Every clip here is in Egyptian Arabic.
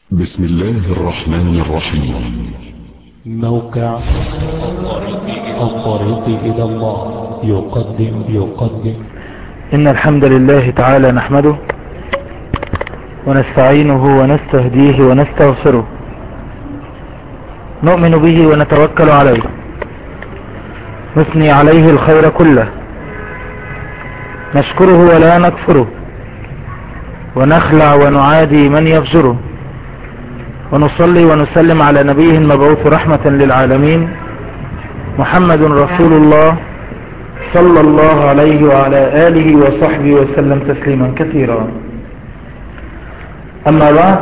بسم الله الرحمن الرحيم موقع الطريق إلى الله يقدم يقدم إن الحمد لله تعالى نحمده ونستعينه ونستهديه ونستغفره نؤمن به ونتوكل عليه نثني عليه الخير كله نشكره ولا نكفره ونخلع ونعادي من يفجره ونصلي ونسلم على نبيه المبعوث رحمة للعالمين محمد رسول الله صلى الله عليه وعلى آله وصحبه وسلم تسليما كثيرا أما بعد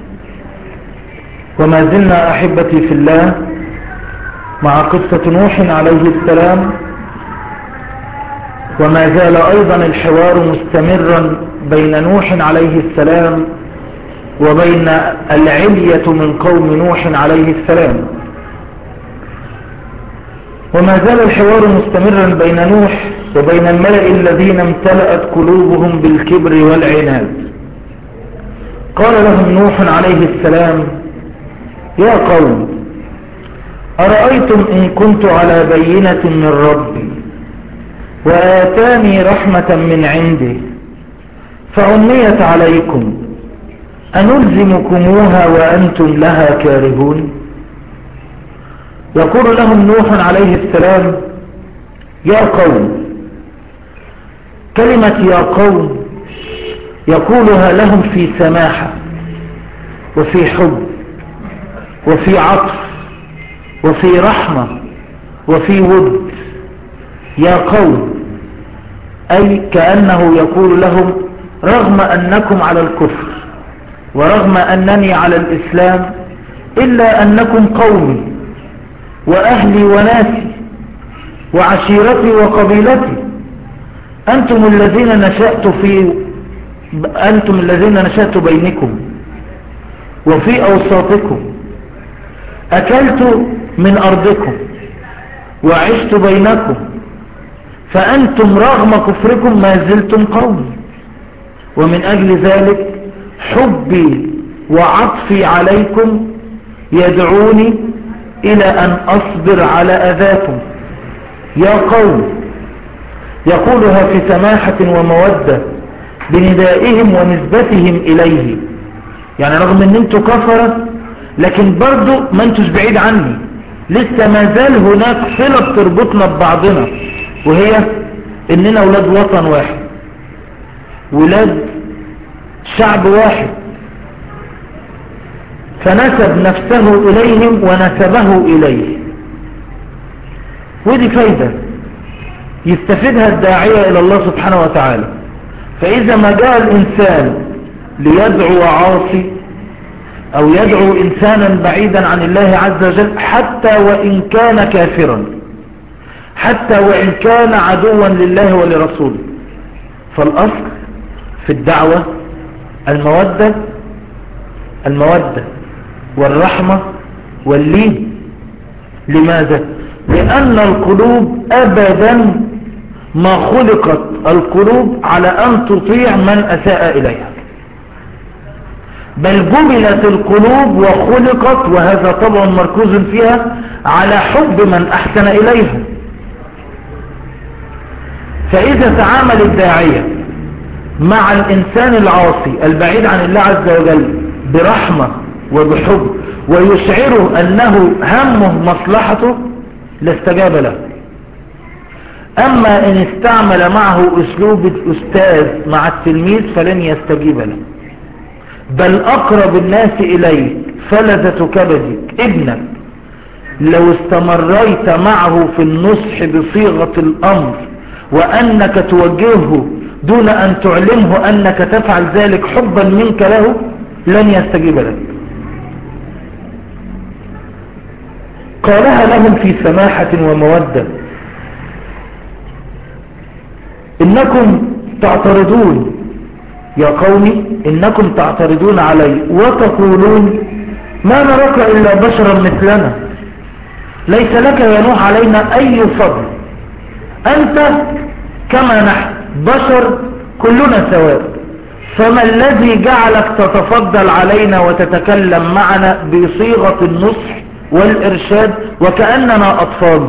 وما زلنا أحبتي في الله مع قصة نوح عليه السلام وما زال أيضا الحوار مستمرا بين نوح عليه السلام وبين العلية من قوم نوح عليه السلام وما زال الحوار مستمرا بين نوح وبين الملأ الذين امتلأت قلوبهم بالكبر والعناد قال لهم نوح عليه السلام يا قوم أرأيتم إن كنت على بينة من ربي وآتاني رحمة من عنده فعميت عليكم أنلزمكموها وأنتم لها كارهون يقول لهم نوح عليه السلام يا قوم كلمة يا قوم يقولها لهم في سماحة وفي حب وفي عطف وفي رحمة وفي ود يا قوم أي كأنه يقول لهم رغم أنكم على الكفر ورغم أنني على الإسلام إلا أنكم قومي وأهلي وناسي وعشيرتي وقبيلتي أنتم الذين نشأت في أنتم الذين نشأت بينكم وفي أوساطكم أكلت من أرضكم وعشت بينكم فأنتم رغم كفركم ما زلتم قومي ومن أجل ذلك حبي وعطفي عليكم يدعوني إلى أن أصبر على أذاكم يا قوم يقولها في سماحة ومودة بندائهم ونسبتهم إليه يعني رغم ان انتوا كفرة لكن برضو ما انتوش بعيد عني لسه ما زال هناك صلة بتربطنا ببعضنا وهي اننا ولاد وطن واحد ولاد شعب واحد فنسب نفسه إليهم ونسبه إليه ودي فايدة يستفيدها الداعية إلى الله سبحانه وتعالى فإذا ما جاء الإنسان ليدعو عاصي أو يدعو إنسانا بعيدا عن الله عز وجل حتى وإن كان كافرا حتى وإن كان عدوا لله ولرسوله فالأصل في الدعوة المودة المودة والرحمة واللين لماذا لأن القلوب أبدا ما خلقت القلوب على أن تطيع من أساء إليها بل جبلت القلوب وخلقت وهذا طبع مركوز فيها على حب من أحسن إليها فإذا تعامل الداعية مع الإنسان العاصي البعيد عن الله عز وجل برحمة وبحب ويشعره أنه همه مصلحته لاستجاب له أما إن استعمل معه أسلوب الأستاذ مع التلميذ فلن يستجيب له بل أقرب الناس إليك فلذة كبدك ابنك لو استمريت معه في النصح بصيغة الأمر وأنك توجهه دون أن تعلمه أنك تفعل ذلك حبا منك له لن يستجيب لك قالها لهم في سماحة ومودة إنكم تعترضون يا قومي إنكم تعترضون علي وتقولون ما نراك إلا بشرا مثلنا ليس لك يا نوح علينا أي فضل أنت كما نحن بشر كلنا سواء فما الذي جعلك تتفضل علينا وتتكلم معنا بصيغة النصح والإرشاد وكأننا أطفال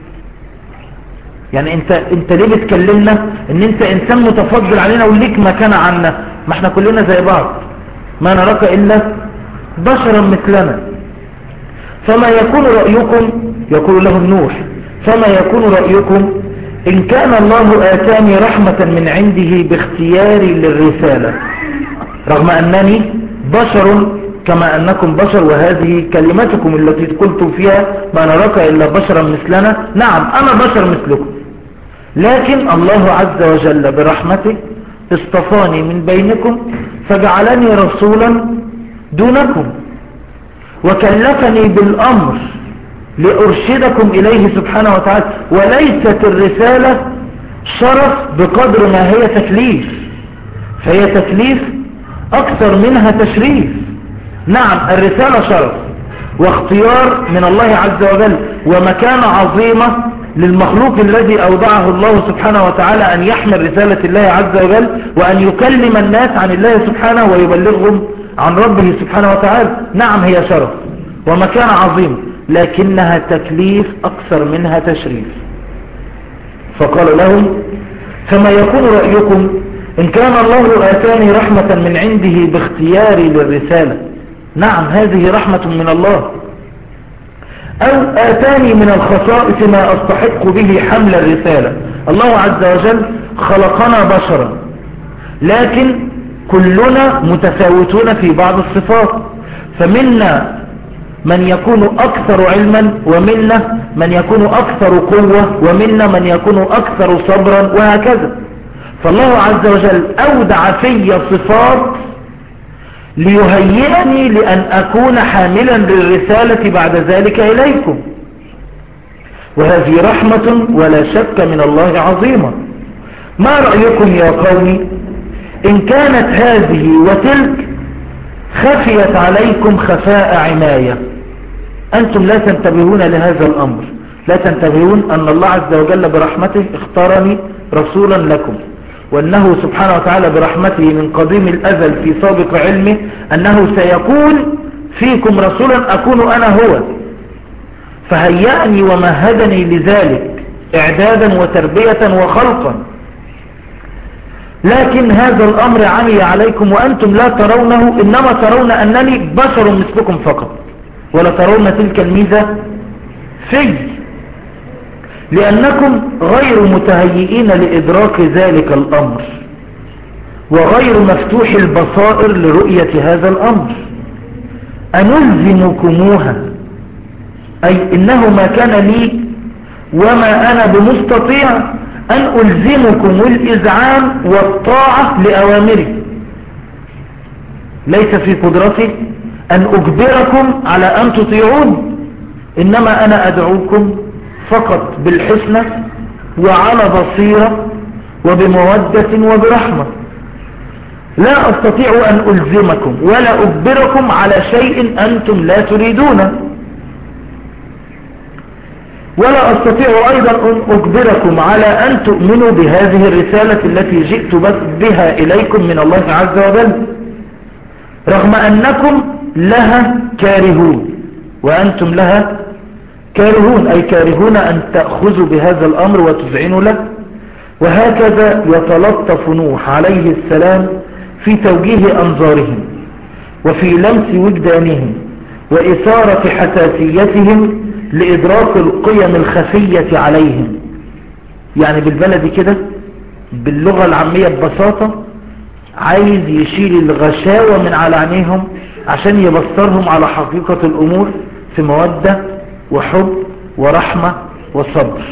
يعني انت, انت ليه بتكلمنا ان انت انسان متفضل علينا وليك مكانة عنا ما احنا كلنا زي بعض ما نراك الا بشرا مثلنا فما يكون رأيكم يقول له النوح فما يكون رأيكم إن كان الله آتاني رحمة من عنده باختياري للرسالة رغم أنني بشر كما أنكم بشر وهذه كلمتكم التي قلتم فيها ما نراك إلا بشرا مثلنا نعم أنا بشر مثلكم لكن الله عز وجل برحمته اصطفاني من بينكم فجعلني رسولا دونكم وكلفني بالأمر لأرشدكم إليه سبحانه وتعالى وليست الرسالة شرف بقدر ما هي تكليف فهي تكليف أكثر منها تشريف نعم الرسالة شرف واختيار من الله عز وجل ومكانة عظيمة للمخلوق الذي أودعه الله سبحانه وتعالى أن يحمل رسالة الله عز وجل وأن يكلم الناس عن الله سبحانه ويبلغهم عن ربه سبحانه وتعالى نعم هي شرف ومكانة عظيمة لكنها تكليف أكثر منها تشريف فقال لهم فما يكون رأيكم إن كان الله آتاني رحمة من عنده باختياري للرسالة نعم هذه رحمة من الله أو آتاني من الخصائص ما أستحق به حمل الرسالة الله عز وجل خلقنا بشرا لكن كلنا متفاوتون في بعض الصفات فمنا من يكون أكثر علما ومنا من يكون أكثر قوة ومنا من يكون أكثر صبرا وهكذا فالله عز وجل أودع في صفات ليهيئني لأن أكون حاملا للرسالة بعد ذلك إليكم وهذه رحمة ولا شك من الله عظيمة ما رأيكم يا قومي إن كانت هذه وتلك خفيت عليكم خفاء عناية أنتم لا تنتبهون لهذا الأمر لا تنتبهون أن الله عز وجل برحمته اختارني رسولا لكم وأنه سبحانه وتعالى برحمته من قديم الأزل في سابق علمه أنه سيكون فيكم رسولا أكون أنا هو فهيأني ومهدني لذلك إعدادا وتربية وخلقا لكن هذا الأمر عمي عليكم وأنتم لا ترونه إنما ترون أنني بشر مثلكم فقط ولا ترون تلك الميزة في لأنكم غير متهيئين لإدراك ذلك الأمر وغير مفتوح البصائر لرؤية هذا الأمر أنلزمكموها أي إنه ما كان لي وما أنا بمستطيع أن ألزمكم الإذعان والطاعة لأوامري ليس في قدرتي أن أجبركم على أن تطيعون إنما أنا أدعوكم فقط بالحسنى وعلى بصيرة وبمودة وبرحمة لا أستطيع أن ألزمكم ولا أجبركم على شيء أنتم لا تريدونه ولا أستطيع أيضا أن أجبركم على أن تؤمنوا بهذه الرسالة التي جئت بها إليكم من الله عز وجل رغم أنكم لها كارهون وأنتم لها كارهون أي كارهون أن تأخذوا بهذا الأمر وتذعنوا له وهكذا يتلطف نوح عليه السلام في توجيه أنظارهم وفي لمس وجدانهم وإثارة حساسيتهم لإدراك القيم الخفية عليهم يعني بالبلد كده باللغة العامية ببساطة عايز يشيل الغشاوة من على عينيهم عشان يبصرهم على حقيقة الأمور في مودة وحب ورحمة وصبر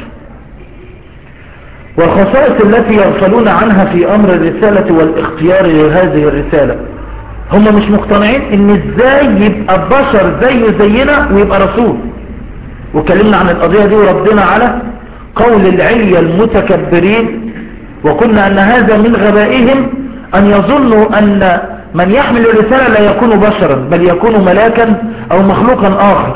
والخصائص التي يغفلون عنها في أمر الرسالة والاختيار لهذه الرسالة هم مش مقتنعين ان ازاي يبقى بشر زيه زينا ويبقى رسول وكلمنا عن القضية دي وردنا على قول العية المتكبرين وقلنا أن هذا من غبائهم أن يظنوا أن من يحمل الرسالة لا يكون بشرا بل يكون ملاكا أو مخلوقا آخر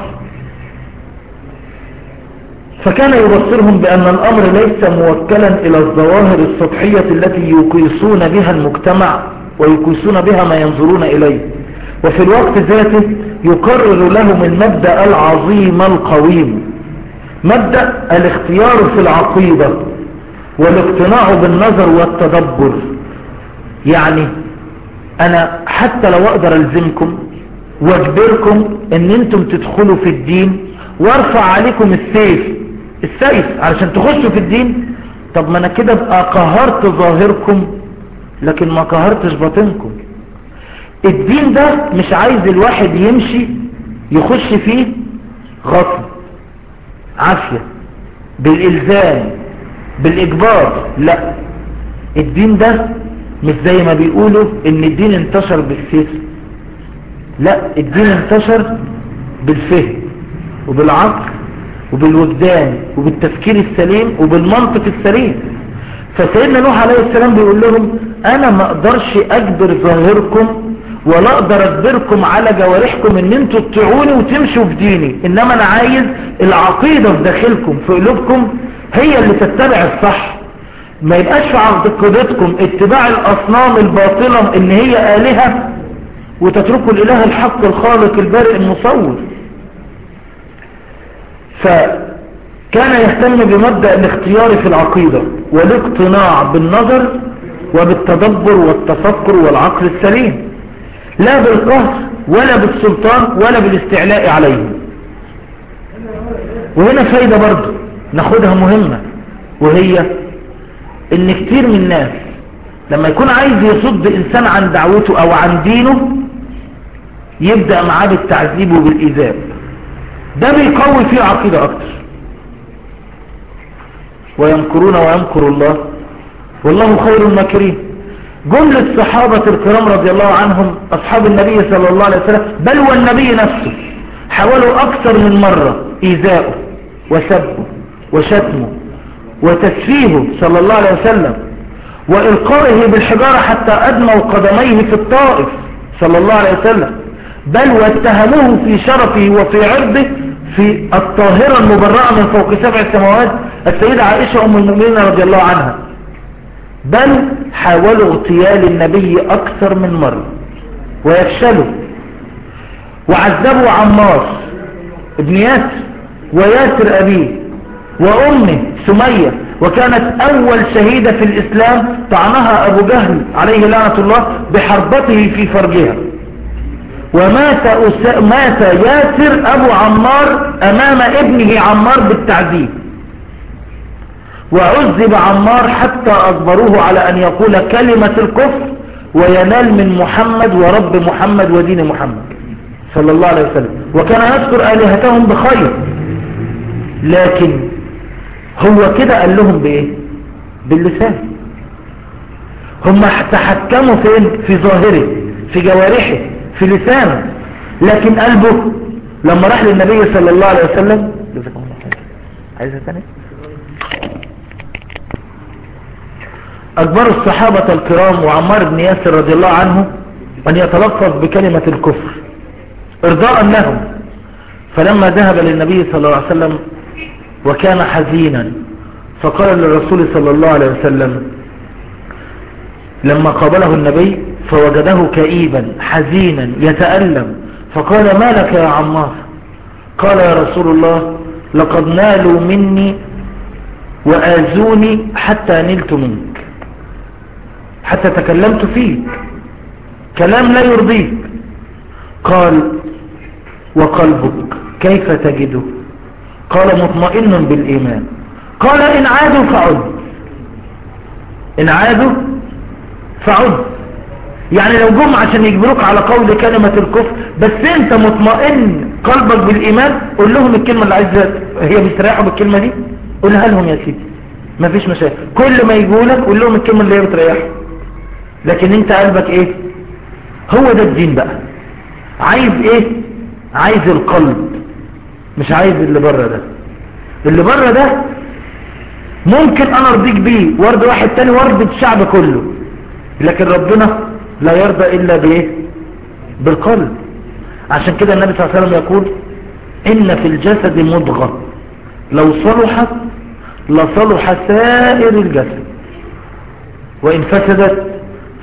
فكان يبصرهم بأن الأمر ليس موكلا إلى الظواهر السطحية التي يقيسون بها المجتمع ويكوسون بها ما ينظرون إليه وفي الوقت ذاته يقرر لهم المبدأ العظيم القويم مبدأ الاختيار في العقيدة والاقتناع بالنظر والتدبر يعني انا حتى لو اقدر الزمكم واجبركم ان انتم تدخلوا في الدين وارفع عليكم السيف السيف علشان تخشوا في الدين طب ما انا كده ابقى قهرت ظاهركم لكن ما قهرتش باطنكم الدين ده مش عايز الواحد يمشي يخش فيه غصب عافية بالالزام بالاجبار لا الدين ده مش زي ما بيقولوا ان الدين انتشر بالسيف لا الدين انتشر بالفهم وبالعقل وبالوجدان وبالتفكير السليم وبالمنطق السليم فسيدنا نوح عليه السلام بيقول لهم انا ما اقدرش اجبر ظاهركم ولا اقدر اجبركم على جوارحكم ان انتوا تطيعوني وتمشوا في ديني انما انا عايز العقيدة في داخلكم في قلوبكم هي اللي تتبع الصح ما يبقاش في عقيدتكم اتباع الاصنام الباطلة ان هي الهة وتتركوا الاله الحق الخالق البارئ المصور فكان يهتم بمبدأ الاختيار في العقيدة والاقتناع بالنظر وبالتدبر والتفكر والعقل السليم لا بالقهر ولا بالسلطان ولا بالاستعلاء عليه وهنا فايدة برضو ناخدها مهمة وهي ان كتير من الناس لما يكون عايز يصد انسان عن دعوته او عن دينه يبدأ معاه بالتعذيب وبالإيذاء ده بيقوي فيه عقيدة اكتر ويمكرون ويمكر الله والله خير الماكرين جملة صحابة الكرام رضي الله عنهم أصحاب النبي صلى الله عليه وسلم بل والنبي نفسه حاولوا أكثر من مرة إيذاؤه وسبه وشتمه وتسفيهه صلى الله عليه وسلم وإلقائه بالحجارة حتى أدموا قدميه في الطائف صلى الله عليه وسلم بل واتهموه في شرفه وفي عرضه في الطاهرة المبرأة من فوق سبع سماوات السيدة عائشة أم المؤمنين رضي الله عنها بل حاولوا اغتيال النبي أكثر من مرة ويفشلوا وعذبوا عمار ابن ياسر وياسر أبيه وأمه سمية وكانت أول شهيدة في الإسلام طعنها أبو جهل عليه لعنة الله بحربته في فرجها ومات أس... مات ياسر أبو عمار أمام ابنه عمار بالتعذيب وعذب عمار حتى أجبروه على أن يقول كلمة الكفر وينال من محمد ورب محمد ودين محمد صلى الله عليه وسلم وكان يذكر آلهتهم بخير لكن هو كده قال لهم بإيه باللسان هم تحكموا فين في ظاهره في جوارحه في لسانه لكن قلبه لما راح للنبي صلى الله عليه وسلم عايزها تاني أكبر الصحابة الكرام وعمار بن ياسر رضي الله عنه أن يتلفظ بكلمة الكفر إرضاء لهم فلما ذهب للنبي صلى الله عليه وسلم وكان حزينا فقال للرسول صلى الله عليه وسلم لما قابله النبي فوجده كئيبا حزينا يتألم فقال ما لك يا عمار قال يا رسول الله لقد نالوا مني وآذوني حتى نلت منك حتى تكلمت فيك كلام لا يرضيك قال وقلبك كيف تجده قال مطمئن بالإيمان قال إن عادوا فعد إن عادوا فعد يعني لو جم عشان يجبروك على قول كلمة الكفر بس انت مطمئن قلبك بالإيمان قول لهم الكلمة اللي عايزة هي بيستريحوا بالكلمة دي قولها لهم يا سيدي مفيش مشاكل كل ما يقولك قول لهم الكلمة اللي هي بتريحهم لكن انت قلبك ايه هو ده الدين بقى عايز ايه عايز القلب مش عايز اللي بره ده اللي بره ده ممكن انا ارضيك بيه وارضي واحد تاني وارضي الشعب كله لكن ربنا لا يرضى الا بايه بالقلب عشان كده النبي صلى الله عليه وسلم يقول ان في الجسد مضغة لو صلحت لصلح سائر الجسد وان فسدت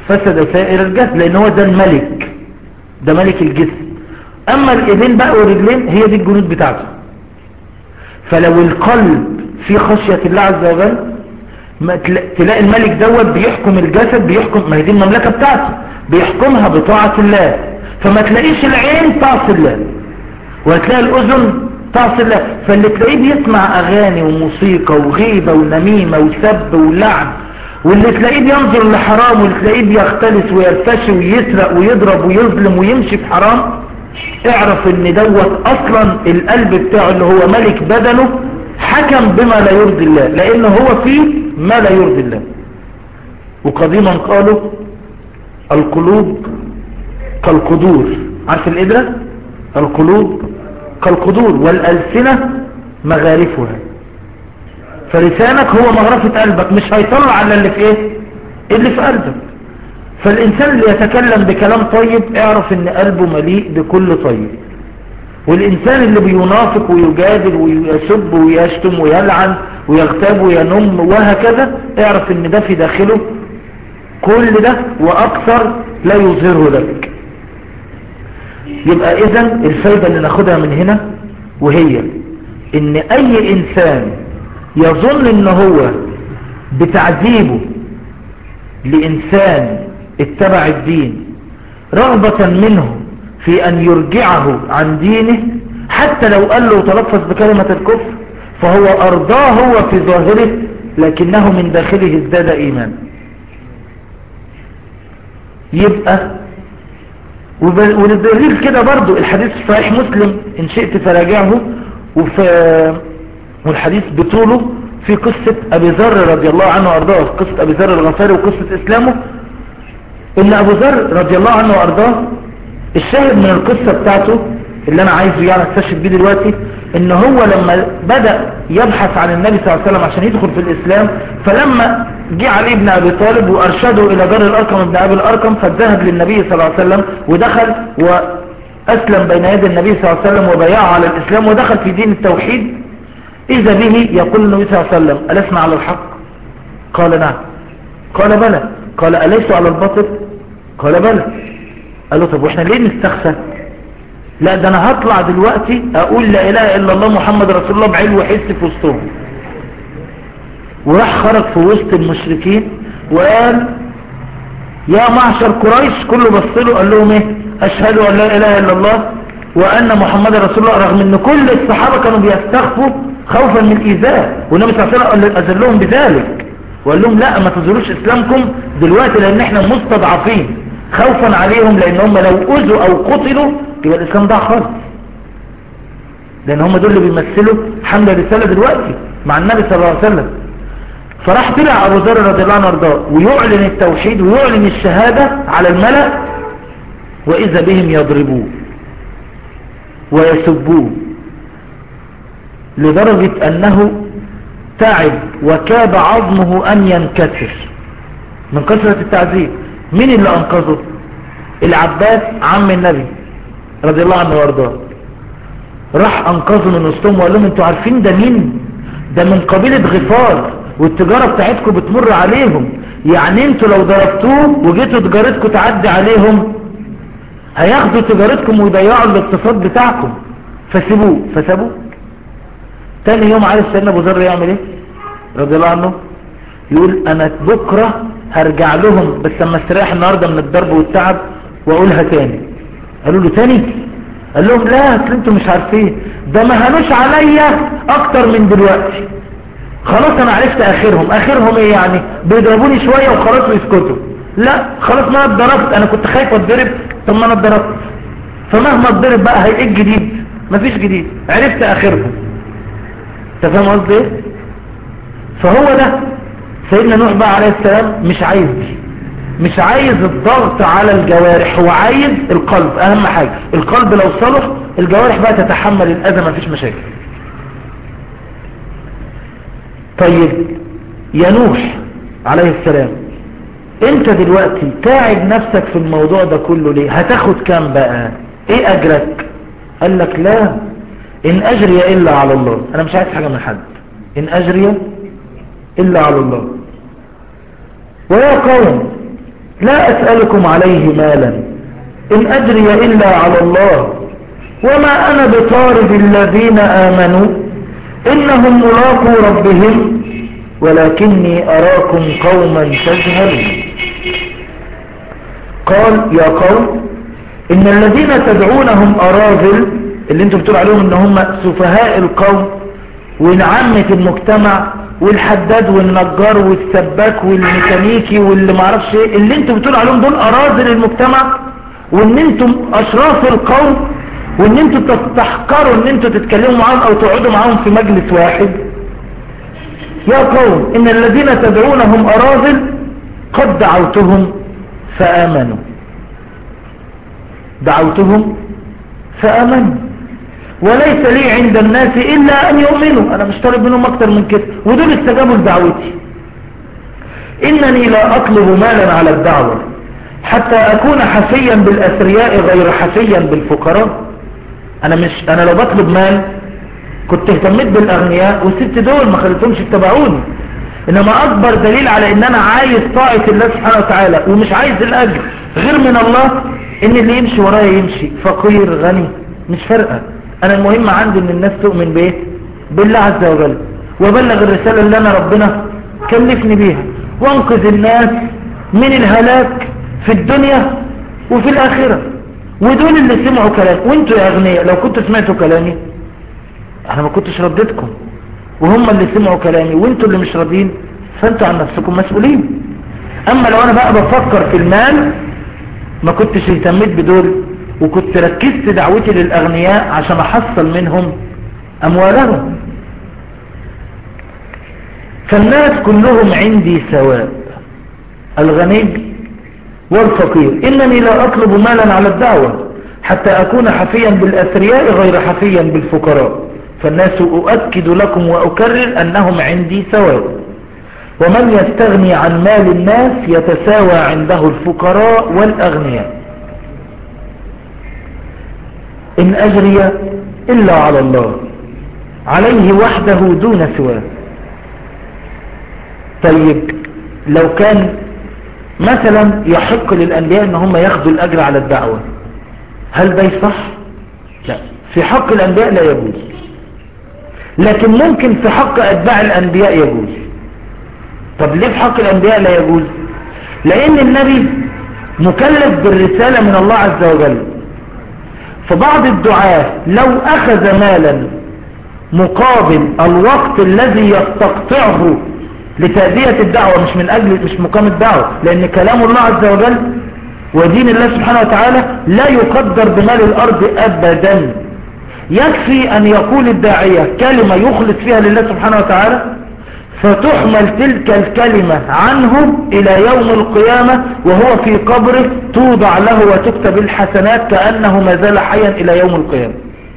فسد سائر الجسد لان هو ده الملك ده ملك الجسم اما الايدين بقى والرجلين هي دي الجنود بتاعته فلو القلب في خشية الله عز وجل ما تلاقي الملك دوت بيحكم الجسد بيحكم ما هي دي المملكة بتاعته بيحكمها بطاعة الله فما تلاقيش العين تعصي الله وهتلاقي الاذن تعصي الله فاللي تلاقيه بيسمع اغاني وموسيقى وغيبة ونميمة وسب ولعن واللي تلاقيه بينظر لحرام واللي تلاقيه بيختلس ويرتشي ويسرق ويضرب ويظلم ويمشي في حرام اعرف ان دوت اصلا القلب بتاعه اللي هو ملك بدنه حكم بما لا يرضي الله لان هو فيه ما لا يرضي الله وقديما قالوا القلوب كالقدور عارف القدرة القلوب كالقدور والألسنة مغارفها فلسانك هو مغرفة قلبك مش هيطلع على اللي في ايه اللي في قلبك فالإنسان اللي يتكلم بكلام طيب اعرف ان قلبه مليء بكل طيب والإنسان اللي بينافق ويجادل ويسب ويشتم ويلعن ويغتاب وينم وهكذا اعرف ان ده في داخله كل ده وأكثر لا يظهره لك يبقى إذا الفايدة اللي ناخدها من هنا وهي ان اي انسان يظن ان هو بتعذيبه لإنسان اتبع الدين رغبة منه في أن يرجعه عن دينه حتى لو قال له تلفظ بكلمة الكفر فهو أرضاه هو في ظاهره لكنه من داخله ازداد إيمان يبقى وللدليل كده برضو الحديث في صحيح مسلم إن شئت فراجعه وفي والحديث بطوله في قصة أبي ذر رضي الله عنه وأرضاه قصة أبي ذر الغفاري وقصة إسلامه إن أبو ذر رضي الله عنه وأرضاه الشاهد من القصة بتاعته اللي أنا عايزه يعني استشهد بيه دلوقتي إن هو لما بدأ يبحث عن النبي صلى الله عليه وسلم عشان يدخل في الإسلام فلما جه علي بن أبي طالب وأرشده إلى دار الأرقم ابن أبي الأرقم فذهب للنبي صلى الله عليه وسلم ودخل وأسلم بين يدي النبي صلى الله عليه وسلم وبيعه على الإسلام ودخل في دين التوحيد إذا به يقول النبي صلى الله عليه وسلم ألسنا على الحق قال نعم قال بلى قال أليس على الباطل قال بلى قال له طب واحنا ليه نستخسى لا ده انا هطلع دلوقتي اقول لا اله الا الله محمد رسول الله بعلو حس في وسطهم وراح خرج في وسط المشركين وقال يا معشر قريش كله بص له قال لهم ايه اشهد ان لا اله الا الله وان محمد رسول الله رغم ان كل الصحابه كانوا بيستخفوا خوفا من الايذاء والنبي صلى الله عليه وسلم اذلهم بذلك وقال لهم لا ما تزوروش اسلامكم دلوقتي لان احنا مستضعفين خوفا عليهم لان هم لو اذوا او قتلوا يبقى الاسلام ضاع خالص لان هم دول اللي بيمثلوا حمل الرساله دلوقتي مع النبي صلى الله عليه وسلم فراح طلع ابو ذر رضي الله عنه وارضاه ويعلن التوحيد ويعلن الشهاده على الملأ واذا بهم يضربوه ويسبوه لدرجة أنه تعب وكاد عظمه أن ينكسر من كثرة التعذيب مين اللي أنقذه العباس عم النبي رضي الله عنه وارضاه راح أنقذه من وسطهم وقال لهم انتوا عارفين ده مين ده من قبيلة غفار والتجارة بتاعتكم بتمر عليهم يعني انتوا لو ضربتوه وجيتوا تجارتكم تعدي عليهم هياخدوا تجارتكم ويضيعوا الاقتصاد بتاعكم فسيبوه فسابوه تاني يوم عارف سيدنا ابو ذر يعمل ايه رضي الله عنه يقول انا بكرة هرجع لهم بس لما استريح النهاردة من الضرب والتعب واقولها تاني قالوا له تاني قال لهم لا انتوا مش عارفين ده ما هنوش عليا اكتر من دلوقتي خلاص انا عرفت اخرهم اخرهم ايه يعني بيضربوني شوية وخلاص ويسكتوا لا خلاص ما انا اتضربت انا كنت خايف اتضرب طب ما انا اتضربت فمهما اتضرب بقى هي ايه الجديد مفيش جديد عرفت اخرهم انت فاهم قصدي ايه فهو ده سيدنا نوح بقى عليه السلام مش عايز دي مش عايز الضغط على الجوارح هو عايز القلب اهم حاجة القلب لو صلح الجوارح بقى تتحمل الاذى مفيش مشاكل طيب يا نوح عليه السلام انت دلوقتي تعب نفسك في الموضوع ده كله ليه هتاخد كام بقى ايه اجرك قال لك لا ان اجري الا على الله انا مش عايز حاجة من حد ان اجري الا على الله ويا قوم لا أسألكم عليه مالا إن أدري إلا على الله وما أنا بطارد الذين آمنوا إنهم ملاقوا ربهم ولكني أراكم قوما تجهلون قال يا قوم إن الذين تدعونهم أراذل اللي انتم بتقول عليهم ان هم سفهاء القوم ونعمة المجتمع والحداد والنجار والسباك والميكانيكي واللي معرفش ايه اللي انتم بتقول عليهم دول أراذل المجتمع وان انتم أشراف القوم وان انتم تستحقروا ان انتم تتكلموا معاهم او تقعدوا معاهم في مجلس واحد يا قوم ان الذين تدعونهم أراذل قد دعوتهم فآمنوا دعوتهم فآمنوا وليس لي عند الناس إلا أن يؤمنوا أنا مش طالب منهم أكتر من كده ودول استجابوا لدعوتي إنني لا أطلب مالا على الدعوة حتى أكون حفيا بالأثرياء غير حفيا بالفقراء أنا مش أنا لو بطلب مال كنت اهتميت بالأغنياء وسبت دول ما خليتهمش اتبعوني إنما أكبر دليل على إن أنا عايز طاعة الله سبحانه وتعالى ومش عايز الأجر غير من الله إن اللي يمشي ورايا يمشي فقير غني مش فارقة أنا المهم عندي إن الناس تؤمن بإيه بالله عز وجل وبلغ الرسالة اللي أنا ربنا كلفني بيها وانقذ الناس من الهلاك في الدنيا وفي الآخرة ودول اللي سمعوا كلام وانتوا يا أغنياء لو كنتوا سمعتوا كلامي أنا ما كنتش رديتكم وهم اللي سمعوا كلامي وانتوا اللي مش راضيين فانتوا عن نفسكم مسؤولين اما لو انا بقى بفكر في المال ما كنتش اهتميت بدول وكنت ركزت دعوتي للاغنياء عشان احصل منهم اموالهم فالناس كلهم عندي سواء الغني والفقير انني لا اطلب مالا على الدعوة حتى اكون حفيا بالاثرياء غير حفيا بالفقراء فالناس أؤكد لكم وأكرر أنهم عندي سواء ومن يستغني عن مال الناس يتساوى عنده الفقراء والأغنياء إن أجري إلا على الله عليه وحده دون سواه طيب لو كان مثلا يحق للأنبياء أن هم ياخدوا الأجر على الدعوة هل ده يصح؟ لا في حق الأنبياء لا يجوز لكن ممكن في حق أتباع الأنبياء يجوز طب ليه في حق الأنبياء لا يجوز لأن النبي مكلف بالرسالة من الله عز وجل فبعض الدعاة لو أخذ مالا مقابل الوقت الذي يستقطعه لتأدية الدعوة مش من أجل مش مقام الدعوة لأن كلام الله عز وجل ودين الله سبحانه وتعالى لا يقدر بمال الأرض أبدا يكفي أن يقول الداعية كلمة يخلص فيها لله سبحانه وتعالى فتحمل تلك الكلمة عنه إلى يوم القيامة وهو في قبره توضع له وتكتب الحسنات كأنه ما زال حيا إلى يوم القيامة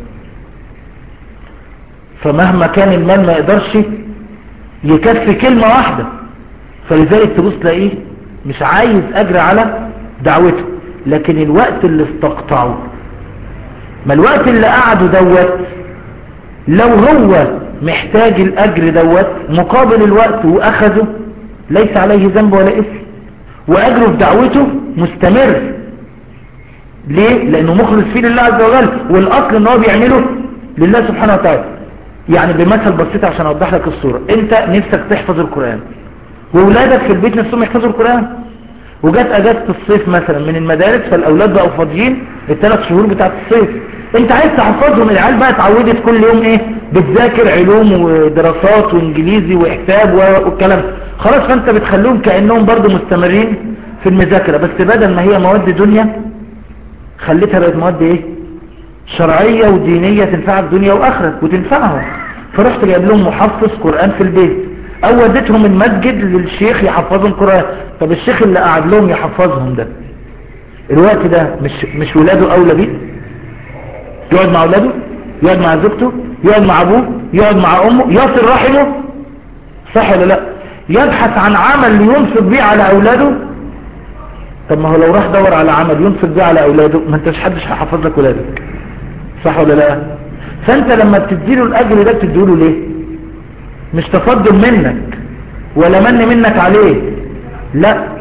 فمهما كان المال ما يقدرش يكفي كلمة واحدة فلذلك تبص تلاقيه مش عايز أجر على دعوته لكن الوقت اللي استقطعه ما الوقت اللي قعده دوت لو هو محتاج الاجر دوت مقابل الوقت واخذه ليس عليه ذنب ولا اثم واجره في دعوته مستمر ليه لانه مخلص فيه لله عز وجل والاصل ان هو بيعمله لله سبحانه وتعالى يعني بمثل بسيط عشان اوضح لك الصورة انت نفسك تحفظ القرآن واولادك في البيت نفسهم يحفظوا القرآن وجات اجازة الصيف مثلا من المدارس فالاولاد بقوا فاضيين الثلاث شهور بتاعت الصيف انت عايز تحفظهم العيال بقى اتعودت كل يوم ايه بتذاكر علوم ودراسات وانجليزي وحساب والكلام خلاص فانت بتخليهم كأنهم برضو مستمرين في المذاكرة بس بدل ما هي مواد دنيا خليتها بقت مواد ايه شرعية ودينية تنفعك دنيا واخرة وتنفعهم فرحت جايب لهم محفظ قرآن في البيت او وديتهم المسجد للشيخ يحفظهم قرآن طب الشيخ اللي قعد لهم يحفظهم ده الوقت ده مش مش ولاده اولى بيه يقعد مع اولاده يقعد مع زوجته يقعد مع ابوه يقعد مع امه يصل رحمه صح ولا لا يبحث عن عمل ينفق بيه على اولاده طب ما هو لو راح دور على عمل ينفق بيه على اولاده ما انتش حدش هيحفظ لك ولادك صح ولا لا فانت لما بتديله الاجر ده بتديله ليه مش تفضل منك ولا من منك عليه لا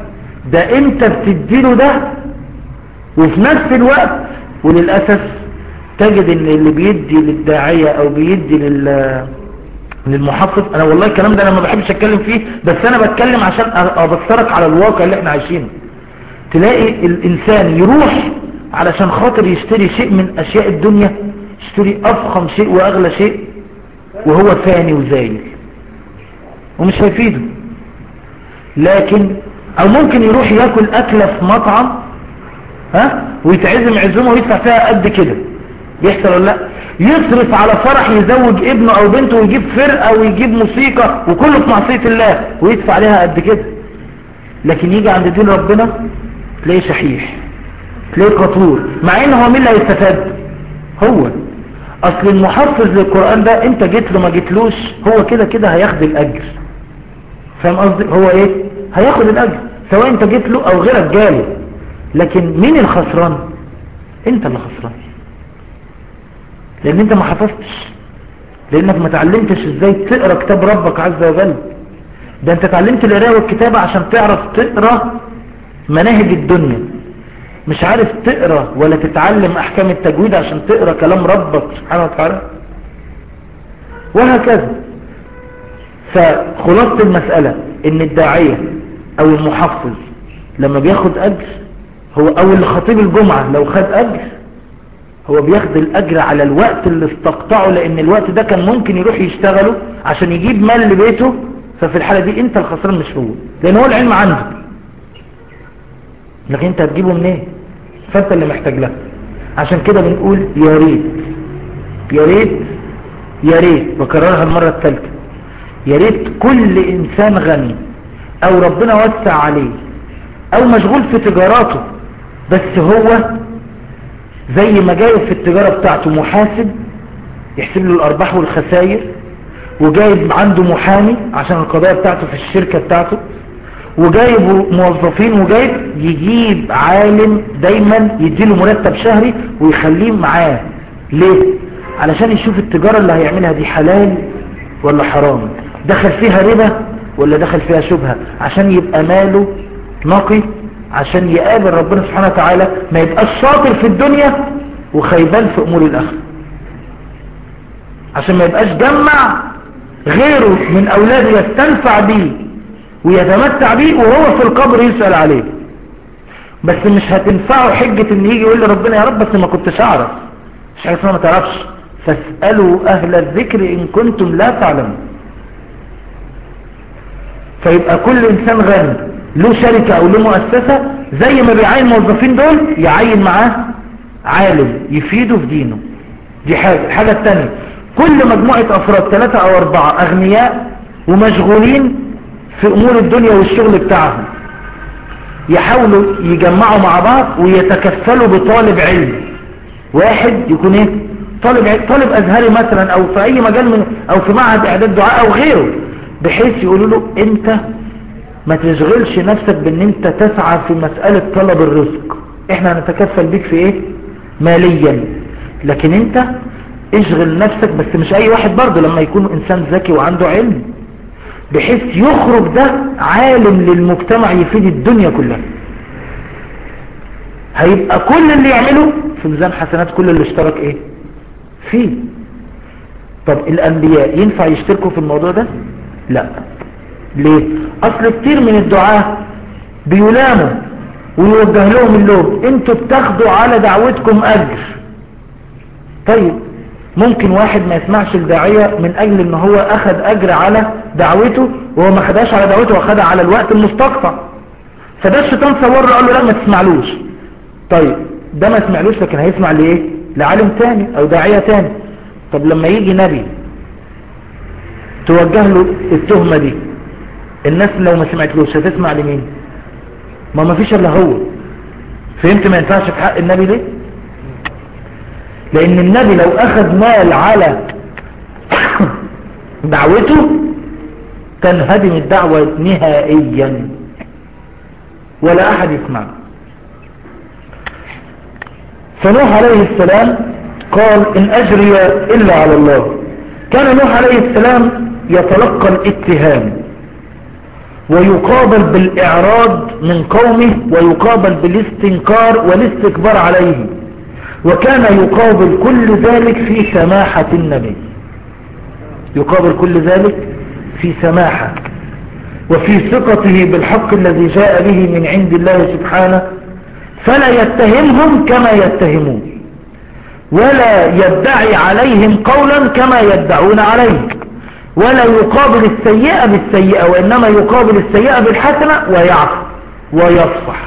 ده انت بتديله ده وفي نفس الوقت وللأسف تجد ان اللي بيدي للداعية او بيدي لل للمحفظ انا والله الكلام ده انا ما بحبش اتكلم فيه بس انا بتكلم عشان ابصرك على الواقع اللي احنا عايشينه تلاقي الانسان يروح علشان خاطر يشتري شيء من اشياء الدنيا يشتري افخم شيء واغلى شيء وهو ثاني وزايل ومش هيفيده لكن او ممكن يروح ياكل اكلة في مطعم ها ويتعزم عزومه ويدفع فيها قد كده بيحصل ولا لا يصرف على فرح يزوج ابنه او بنته ويجيب فرقة ويجيب موسيقى وكله في معصية الله ويدفع عليها قد كده لكن يجي عند دين ربنا تلاقيه شحيح تلاقيه قطور مع ان هو مين اللي هيستفاد هو اصل المحفظ للقرآن ده انت جيت له ما جيتلوش هو كده كده هياخد الاجر فاهم قصدي هو ايه هياخد الاجر سواء انت جيت له او غيرك جاله لكن مين الخسران انت اللي خسران لان انت ما حفظتش لانك ما تعلمتش ازاي تقرا كتاب ربك عز وجل ده انت تعلمت القراءه والكتابه عشان تعرف تقرا مناهج الدنيا مش عارف تقرا ولا تتعلم احكام التجويد عشان تقرا كلام ربك سبحانه وتعالى وهكذا فخلاصه المساله ان الداعيه او المحفظ لما بياخد اجر هو او اللي خطيب الجمعه لو خد اجر هو بياخد الاجر على الوقت اللي استقطعه لان الوقت ده كان ممكن يروح يشتغله عشان يجيب مال لبيته ففي الحالة دي انت الخسران مش هو لان هو العلم عنده لكن انت هتجيبه منين فانت اللي محتاج له عشان كده بنقول يا ريت يا ريت يا ريت بكررها المرة الثالثة يا ريت كل انسان غني او ربنا وسع عليه او مشغول في تجاراته بس هو زي ما جايب في التجارة بتاعته محاسب يحسب له الارباح والخسائر وجايب عنده محامي عشان القضايا بتاعته في الشركة بتاعته وجايب موظفين وجايب يجيب عالم دايما يديله مرتب شهري ويخليه معاه ليه علشان يشوف التجارة اللي هيعملها دي حلال ولا حرام دخل فيها ربا ولا دخل فيها شبهة عشان يبقى ماله نقي عشان يقابل ربنا سبحانه وتعالى ما يبقاش شاطر في الدنيا وخيبان في امور الاخره عشان ما يبقاش جمع غيره من اولاده يستنفع بيه ويتمتع بيه وهو في القبر يسأل عليه بس مش هتنفعه حجة ان يجي يقول لربنا يا رب بس ما كنتش اعرف مش حاجة اسمها ما تعرفش فاسألوا اهل الذكر ان كنتم لا تعلمون فيبقى كل انسان غني له شركة او له مؤسسة زي ما بيعين الموظفين دول يعين معاه عالم يفيده في دينه دي حاجة الحاجة التانية كل مجموعة افراد ثلاثة او اربعة اغنياء ومشغولين في امور الدنيا والشغل بتاعهم يحاولوا يجمعوا مع بعض ويتكفلوا بطالب علم واحد يكون ايه طالب علم طالب ازهري مثلا او في اي مجال من او في معهد اعداد دعاء او غيره بحيث يقولوا له انت ما تشغلش نفسك بان انت تسعى في مسألة طلب الرزق احنا هنتكفل بيك في ايه ماليا لكن انت اشغل نفسك بس مش اي واحد برضه لما يكون انسان ذكي وعنده علم بحيث يخرج ده عالم للمجتمع يفيد الدنيا كلها هيبقى كل اللي يعمله في ميزان حسنات كل اللي اشترك ايه فيه طب الانبياء ينفع يشتركوا في الموضوع ده لا ليه اصل كتير من الدعاة بيلاموا ويوجه لهم اللوم انتوا بتاخدوا على دعوتكم اجر طيب ممكن واحد ما يسمعش الداعية من اجل ان هو اخد اجر على دعوته وهو ما خدهاش على دعوته واخدها على الوقت المستقطع فده الشيطان صور له قال له لا ما تسمعلوش طيب ده ما يسمعلوش لكن هيسمع لايه لعالم تاني او داعية تاني طب لما يجي نبي توجه له التهمة دي الناس لو ما سمعتلوش هتسمع لمين ما ما فيش الا هو فهمت ما ينفعش في حق النبي ليه لان النبي لو اخذ مال على دعوته تنهدم الدعوة نهائيا ولا احد يسمع فنوح عليه السلام قال ان اجري الا على الله كان نوح عليه السلام يتلقى الاتهام ويقابل بالاعراض من قومه ويقابل بالاستنكار والاستكبار عليه وكان يقابل كل ذلك في سماحة النبي يقابل كل ذلك في سماحة وفي ثقته بالحق الذي جاء به من عند الله سبحانه فلا يتهمهم كما يتهمون ولا يدعي عليهم قولا كما يدعون عليه ولا يقابل السيئة بالسيئة وإنما يقابل السيئة بالحسنة ويعفو ويصفح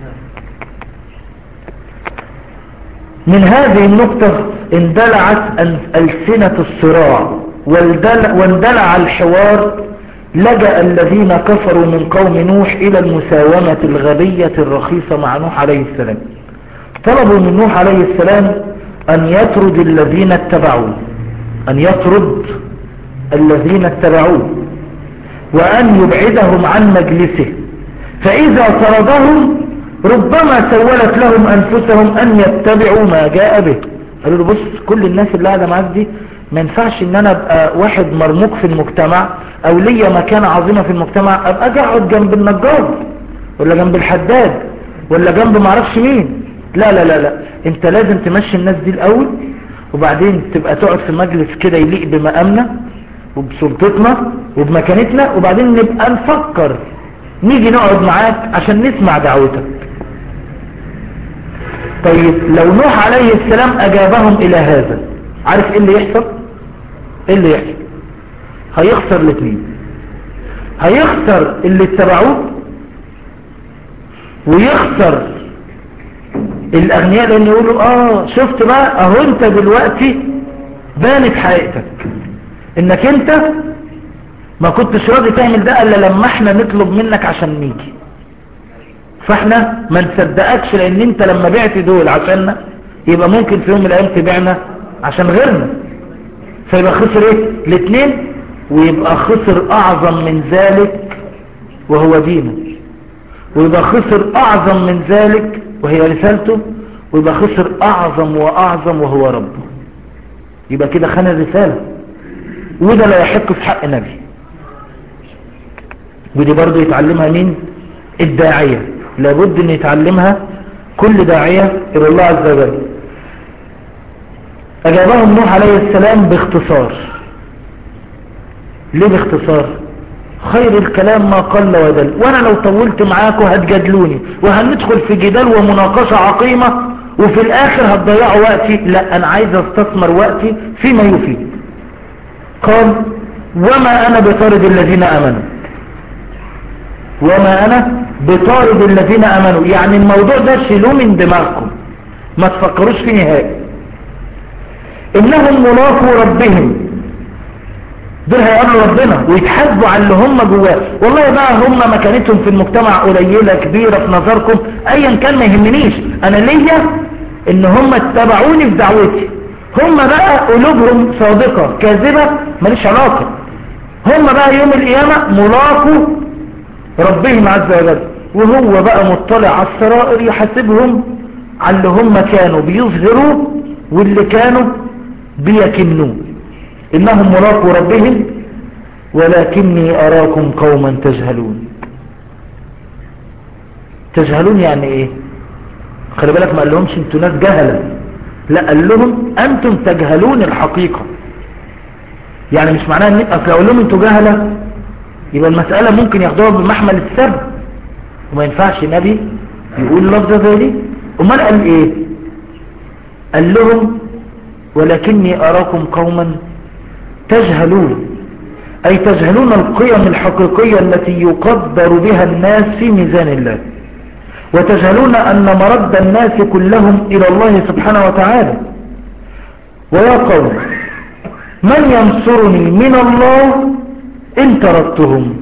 من هذه النقطة اندلعت ألسنة الصراع واندلع الحوار لجأ الذين كفروا من قوم نوح إلى المساومة الغبية الرخيصة مع نوح عليه السلام طلبوا من نوح عليه السلام أن يطرد الذين اتبعوه أن يطرد الذين اتبعوه وأن يبعدهم عن مجلسه فإذا طردهم ربما سولت لهم أنفسهم أن يتبعوا ما جاء به قالوا له بص كل الناس اللي قاعدة معاك دي ما ينفعش ان انا ابقى واحد مرموق في المجتمع او ليا مكانة عظيمة في المجتمع ابقى اجي اقعد جنب النجار ولا جنب الحداد ولا جنب معرفش مين لا لا لا لا انت لازم تمشي الناس دي الاول وبعدين تبقى تقعد في مجلس كده يليق بمقامنا وبسلطتنا وبمكانتنا وبعدين نبقى نفكر نيجي نقعد معاك عشان نسمع دعوتك طيب لو نوح عليه السلام اجابهم الى هذا عارف ايه اللي يحصل ايه اللي يحصل هيخسر الاثنين هيخسر اللي اتبعوه ويخسر الاغنياء لان يقولوا اه شفت بقى اهو انت دلوقتي بانت حقيقتك انك انت ما كنتش راضي تعمل ده الا لما احنا نطلب منك عشان نيجي فاحنا ما نصدقكش لان انت لما بعت دول عشاننا يبقى ممكن في يوم من الايام تبيعنا عشان غيرنا فيبقى خسر ايه الاثنين ويبقى خسر اعظم من ذلك وهو دينه ويبقى خسر اعظم من ذلك وهي رسالته ويبقى خسر اعظم واعظم وهو ربه يبقى كده خان الرسالة وده لا يحق في حق نبي ودي برضو يتعلمها مين الداعية لابد ان يتعلمها كل داعية الى الله عز وجل اجابهم نوح عليه السلام باختصار ليه باختصار خير الكلام ما قل ودل وانا لو طولت معاكم هتجادلوني وهندخل في جدال ومناقشة عقيمة وفي الاخر هتضيعوا وقتي لا انا عايز استثمر وقتي فيما يفيد قال وما انا بطارد الذين امنوا وما انا بطارد الذين امنوا يعني الموضوع ده شيلوه من دماغكم ما تفكروش فيه نهائي انهم ملاقوا ربهم دول هيقابلوا ربنا ويتحاسبوا على اللي هم جواه والله بقى هم مكانتهم في المجتمع قليلة كبيرة في نظركم ايا كان ما يهمنيش انا ليا ان هم اتبعوني في دعوتي هم بقى قلوبهم صادقة كاذبة ماليش علاقة هم بقى يوم القيامة ملاقوا ربهم عز وجل وهو بقى مطلع على السرائر يحاسبهم على اللي هم كانوا بيظهروا واللي كانوا بيكنوه إنهم ملاقوا ربهم ولكني أراكم قوما تجهلون تجهلون يعني إيه خلي بالك ما قال لهمش انتوا ناس جهلة لا قال لهم أنتم تجهلون الحقيقة يعني مش معناه ان اصل اقول لهم انتوا جهلة يبقى المسألة ممكن ياخدوها بمحمل السب وما ينفعش نبي يقول لفظة زي دي امال قال ايه قال لهم ولكني اراكم قوما تجهلون اي تجهلون القيم الحقيقية التي يقدر بها الناس في ميزان الله وتجهلون ان مرد الناس كلهم الى الله سبحانه وتعالى ويا قوم من ينصرني من الله إن تركتهم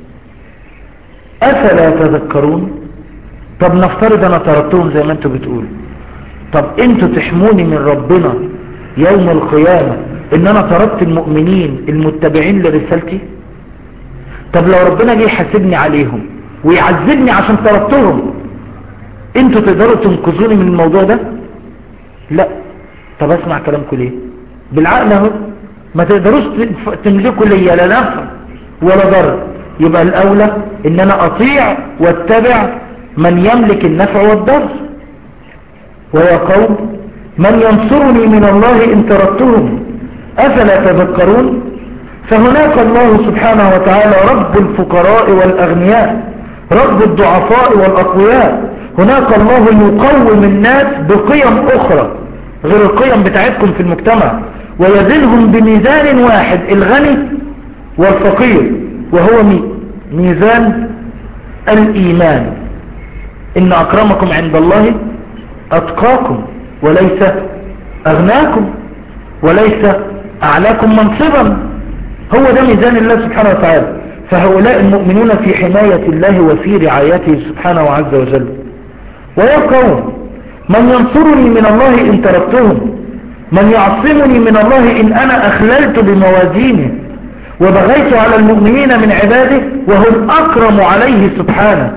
أفلا تذكرون طب نفترض أنا تركتهم زي ما أنتوا بتقولوا طب أنتوا تحموني من ربنا يوم القيامة إن أنا تركت المؤمنين المتبعين لرسالتي طب لو ربنا جه يحاسبني عليهم ويعذبني عشان تركتهم انتوا تقدروا تنقذوني من الموضوع ده لا طب اسمع كلامكم ليه بالعقل اهو ما تقدروش تملكوا ليا لا نفع ولا ضرر يبقى الأولى ان انا اطيع واتبع من يملك النفع والضر ويا قوم من ينصرني من الله ان تركتهم افلا تذكرون فهناك الله سبحانه وتعالى رب الفقراء والاغنياء رب الضعفاء والاقوياء هناك الله يقوم الناس بقيم اخرى غير القيم بتاعتكم في المجتمع ويزنهم بميزان واحد الغني والفقير وهو ميزان الإيمان إن أكرمكم عند الله أتقاكم وليس أغناكم وليس أعلاكم منصبا هو ده ميزان الله سبحانه وتعالى فهؤلاء المؤمنون في حماية الله وفي رعايته سبحانه وعز وجل ويا قوم من ينصرني من الله إن تركتهم من يعصمني من الله إن أنا أخللت بموازينه وبغيت على المؤمنين من عباده وهم أكرم عليه سبحانه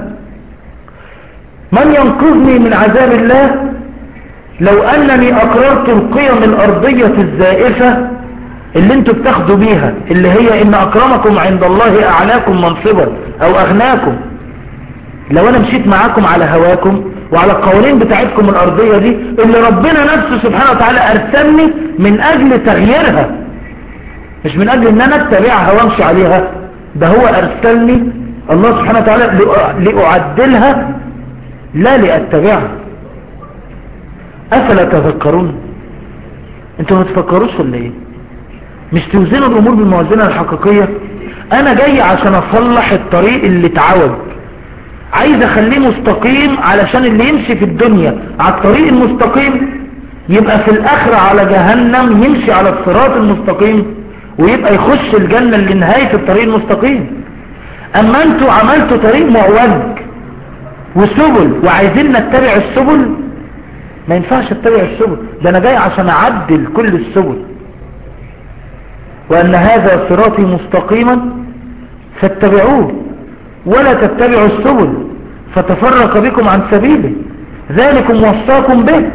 من ينقذني من عذاب الله لو أنني أقررت القيم الأرضية الزائفة اللي انتوا بتاخدوا بيها اللي هي إن أكرمكم عند الله أعلاكم منصبا أو أغناكم لو أنا مشيت معاكم على هواكم وعلى القوانين بتاعتكم الأرضية دي اللي ربنا نفسه سبحانه وتعالى أرسلني من أجل تغييرها مش من أجل أن أنا اتبعها وامشي عليها ده هو أرسلني الله سبحانه وتعالى لأعدلها لا لأتبعها أفلا تذكرون انتوا ما تفكروش ولا ايه مش توزنوا الأمور بالموازنة الحقيقية أنا جاي عشان أصلح الطريق اللي اتعوج عايز اخليه مستقيم علشان اللي يمشي في الدنيا على الطريق المستقيم يبقى في الاخرة على جهنم يمشي على الصراط المستقيم ويبقى يخش الجنة لنهاية الطريق المستقيم اما انتوا عملتوا طريق معوج وسبل وعايزين نتبع السبل ما ينفعش اتبع السبل ده انا جاي عشان اعدل كل السبل وان هذا صراطي مستقيما فاتبعوه ولا تتبعوا السبل فتفرق بكم عن سبيله ذلكم وصاكم به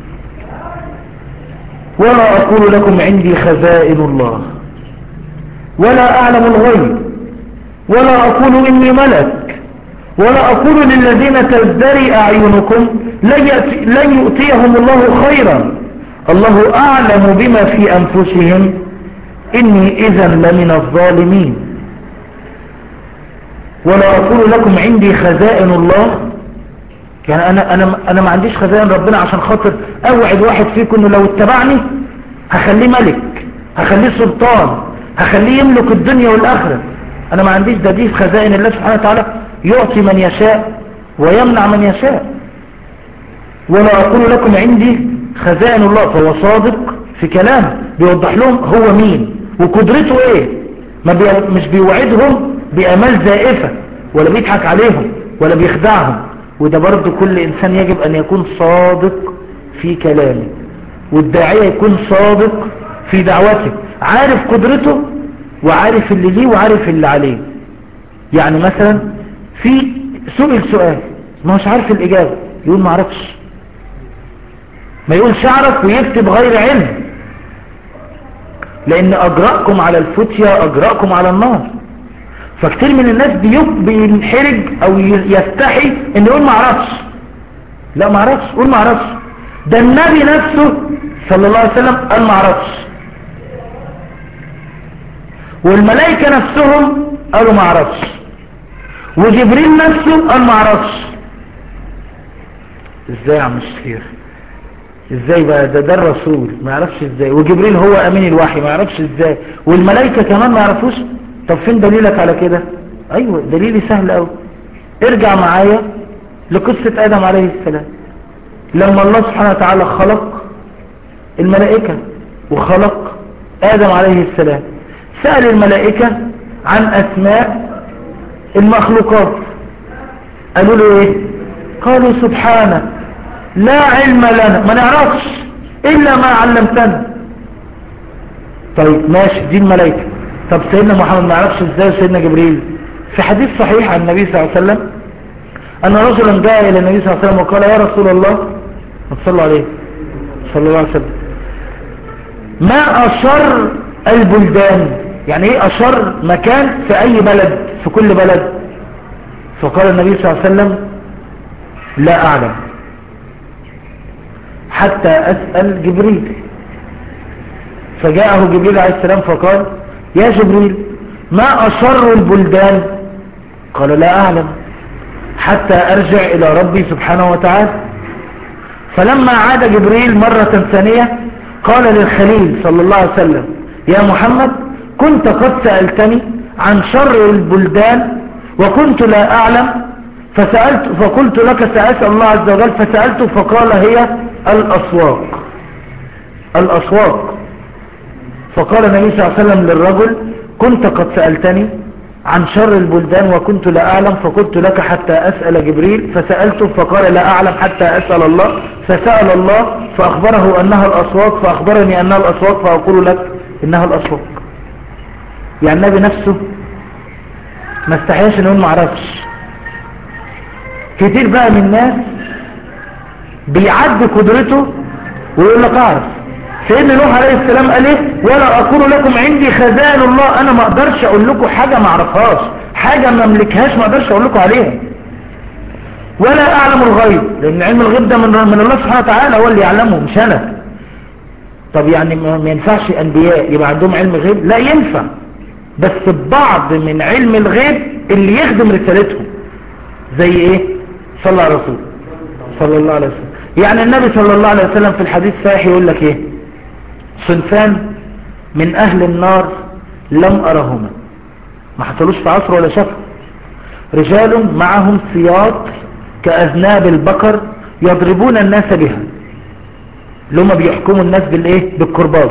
ولا أقول لكم عندي خزائن الله ولا أعلم الغيب ولا أقول إني ملك ولا أقول للذين تزدري أعينكم لن يؤتيهم الله خيرا الله أعلم بما في أنفسهم إني إذا لمن الظالمين ولا أقول لكم عندي خزائن الله يعني أنا, أنا, أنا ما عنديش خزائن ربنا عشان خاطر أوعد واحد فيكم إنه لو اتبعني هخليه ملك هخليه سلطان هخليه يملك الدنيا والآخرة أنا ما عنديش ده دي خزائن الله سبحانه وتعالى يعطي من يشاء ويمنع من يشاء ولا أقول لكم عندي خزائن الله فهو صادق في كلامه بيوضح لهم هو مين وقدرته ايه ما بي... مش بيوعدهم بأمال زائفة ولا بيضحك عليهم ولا بيخدعهم وده برضو كل إنسان يجب أن يكون صادق في كلامه والداعية يكون صادق في دعوته عارف قدرته وعارف اللي ليه وعارف اللي عليه يعني مثلا في سئل سؤال ما هوش عارف الإجابة يقول ما عرفش ما يقولش اعرف ويكتب غير علم لأن أجرأكم على الفتية أجرأكم على النار فكتير من الناس بينحرج او يستحي ان يقول ما اعرفش لا ما اعرفش قول ما اعرفش ده النبي نفسه صلى الله عليه وسلم قال ما اعرفش والملائكة نفسهم قالوا ما اعرفش وجبريل نفسه قال ما اعرفش ازاي يا عم الشيخ ازاي بقى ده ده الرسول ما يعرفش ازاي وجبريل هو امين الوحي ما يعرفش ازاي والملائكة كمان ما يعرفوش طب فين دليلك على كده ايوه دليلي سهل قوي ارجع معايا لقصة ادم عليه السلام لما الله سبحانه وتعالى خلق الملائكة وخلق ادم عليه السلام سأل الملائكة عن اسماء المخلوقات قالوا له ايه قالوا سبحانك لا علم لنا ما نعرفش الا ما علمتنا طيب ماشي دي الملائكة طب سيدنا محمد ما يعرفش ازاي سيدنا جبريل في حديث صحيح عن النبي صلى الله عليه وسلم ان رجلا جاء الى النبي صلى الله عليه وسلم وقال يا رسول الله صلى عليه صلى الله عليه وسلم ما اشر البلدان يعني ايه اشر مكان في اي بلد في كل بلد فقال النبي صلى الله عليه وسلم لا اعلم حتى اسأل جبريل فجاءه جبريل عليه السلام فقال يا جبريل ما اشر البلدان قال لا اعلم حتى ارجع الى ربي سبحانه وتعالى فلما عاد جبريل مرة ثانية قال للخليل صلى الله عليه وسلم يا محمد كنت قد سألتني عن شر البلدان وكنت لا أعلم فسألت فقلت لك سأسأل الله عز وجل فسألته فقال هي الأسواق الأسواق فقال النبي صلى الله عليه وسلم للرجل كنت قد سألتني عن شر البلدان وكنت لا أعلم فقلت لك حتى أسأل جبريل فسألته فقال لا أعلم حتى أسأل الله فسأل الله فأخبره أنها الأسواق فأخبرني أنها الأسواق فأقول لك إنها الأسواق يعني النبي نفسه ما استحياش انه ما عرفش كتير بقى من الناس بيعد قدرته ويقول لك اعرف سيدنا نوح عليه السلام قال ايه ولا اقول لكم عندي خزائن الله انا ما اقدرش اقول لكم حاجة ما اعرفهاش حاجة ما املكهاش ما اقدرش اقول لكم عليها ولا اعلم الغيب لان علم الغيب ده من, من الله سبحانه وتعالى هو اللي يعلمه مش انا طب يعني ما ينفعش انبياء يبقى عندهم علم غيب لا ينفع بس بعض من علم الغيب اللي يخدم رسالتهم زي ايه صلى على رسول صلى الله عليه وسلم يعني النبي صلى الله عليه وسلم في الحديث الصحيح يقول لك ايه صنفان من اهل النار لم ارهما ما حصلوش في عصر ولا شفر رجال معهم سياط كأذناب البقر يضربون الناس بها اللي هم بيحكموا الناس بالايه بالكرباج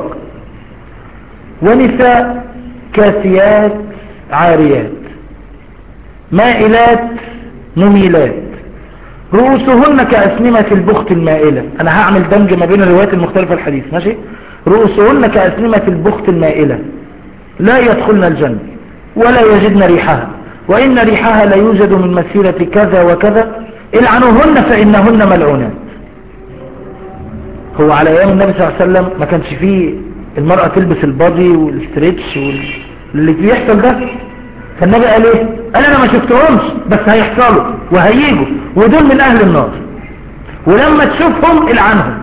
ونساء كاسيات عاريات مائلات مميلات رؤوسهن كأسنمة البخت المائلة انا هعمل دمج ما بين الروايات المختلفة الحديث ماشي رؤوسهن كأسنمة البخت المائلة لا يدخلن الجنة ولا يجدن ريحها وإن ريحها لا يوجد من مسيرة كذا وكذا العنوهن فإنهن ملعونات هو على ايام النبي صلى الله عليه وسلم ما كانش فيه المرأة تلبس البادي والاستريتش واللي بيحصل ده فالنبي قال ايه قال انا ما شفتهمش بس هيحصلوا وهيجوا ودول من اهل النار ولما تشوفهم العنهم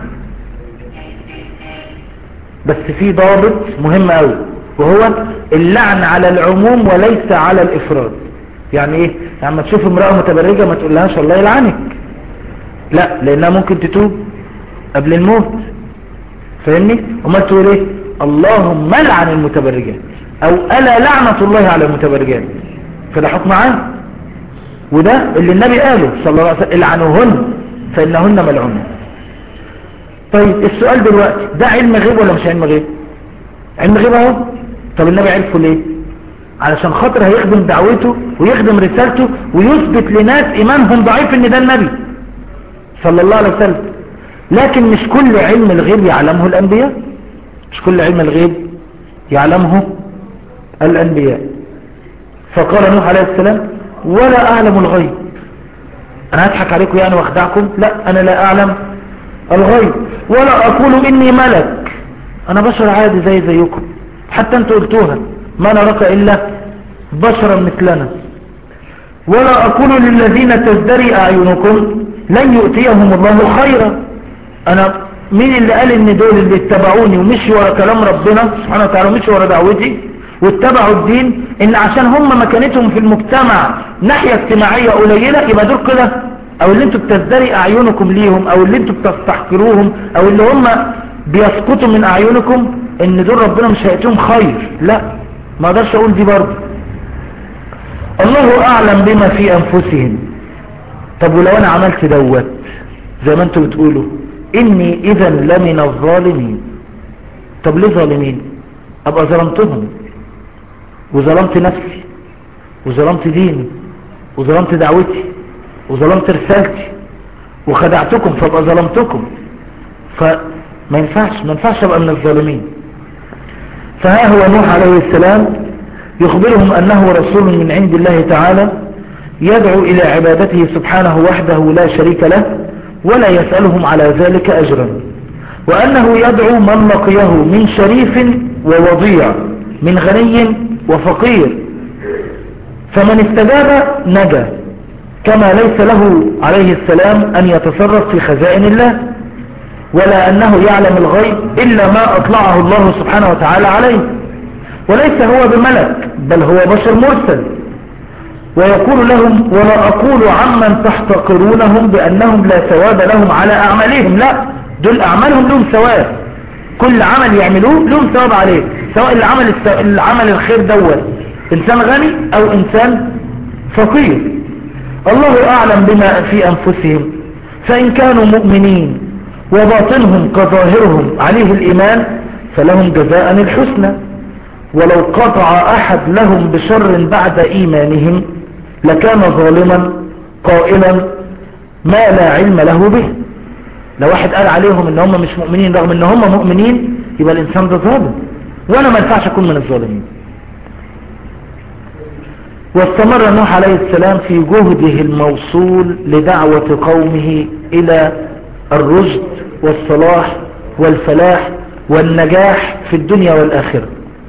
بس في ضابط مهم قوي وهو اللعن على العموم وليس على الافراد يعني ايه يعني تشوف امرأة متبرجة ما تقولهاش الله يلعنك لا لانها ممكن تتوب قبل الموت فاهمني وما تقول ايه اللهم لعن المتبرجات او الا لعنة الله على المتبرجات فده حكم عام وده اللي النبي قاله صلى الله عليه وسلم العنوهن فانهن ملعونات طيب السؤال دلوقتي ده علم غيب ولا مش علم غيب علم غيب اهو طب النبي عرفه ليه علشان خاطر هيخدم دعوته ويخدم رسالته ويثبت لناس ايمانهم ضعيف ان ده النبي صلى الله عليه وسلم لكن مش كل علم الغيب يعلمه الانبياء مش كل علم الغيب يعلمه الانبياء فقال نوح عليه السلام ولا اعلم الغيب انا هضحك عليكم يعني واخدعكم لا انا لا اعلم الغيب ولا اقول اني ملك انا بشر عادي زي زيكم حتى انتوا قلتوها ما نراك الا بشرا مثلنا ولا اقول للذين تزدري اعينكم لن يؤتيهم الله خيرا انا مين اللي قال ان دول اللي اتبعوني ومشوا ورا كلام ربنا سبحانه وتعالى ومشوا ورا دعوتي واتبعوا الدين ان عشان هم مكانتهم في المجتمع ناحية اجتماعية قليلة يبقى دول كده او اللي انتوا بتزدري اعينكم ليهم او اللي انتوا بتستحقروهم او اللي هم بيسقطوا من اعينكم ان دول ربنا مش هيأتيهم خير لا ما اقدرش اقول دي برضه الله اعلم بما في انفسهم طب ولو انا عملت دوت زي ما انتوا بتقولوا اني اذا لمن الظالمين طب ليه ظالمين ابقى ظلمتهم وظلمت نفسي وظلمت ديني وظلمت دعوتي وظلمت رسالتي وخدعتكم فابقى ظلمتكم فما ينفعش ما ينفعش ابقى من الظالمين فها هو نوح عليه السلام يخبرهم انه رسول من عند الله تعالى يدعو الى عبادته سبحانه وحده لا شريك له ولا يسألهم على ذلك أجرا وأنه يدعو من لقيه من شريف ووضيع من غني وفقير فمن استجاب نجا كما ليس له عليه السلام أن يتصرف في خزائن الله ولا أنه يعلم الغيب إلا ما أطلعه الله سبحانه وتعالى عليه وليس هو بملك بل هو بشر مرسل ويقول لهم ولا أقول عمن تحتقرونهم بأنهم لا ثواب لهم على أعمالهم لا دول أعمالهم لهم ثواب كل عمل يعملوه لهم ثواب عليه سواء العمل, الس... العمل الخير دوت إنسان غني أو إنسان فقير الله أعلم بما في أنفسهم فإن كانوا مؤمنين وباطنهم كظاهرهم عليه الإيمان فلهم جزاء الحسنى ولو قطع أحد لهم بشر بعد إيمانهم لكان ظالما قائلا ما لا علم له به لو واحد قال عليهم ان هم مش مؤمنين رغم ان هم مؤمنين يبقى الانسان ده ظالم وانا ما ينفعش اكون من الظالمين واستمر نوح عليه السلام في جهده الموصول لدعوة قومه الى الرشد والصلاح والفلاح والنجاح في الدنيا والآخرة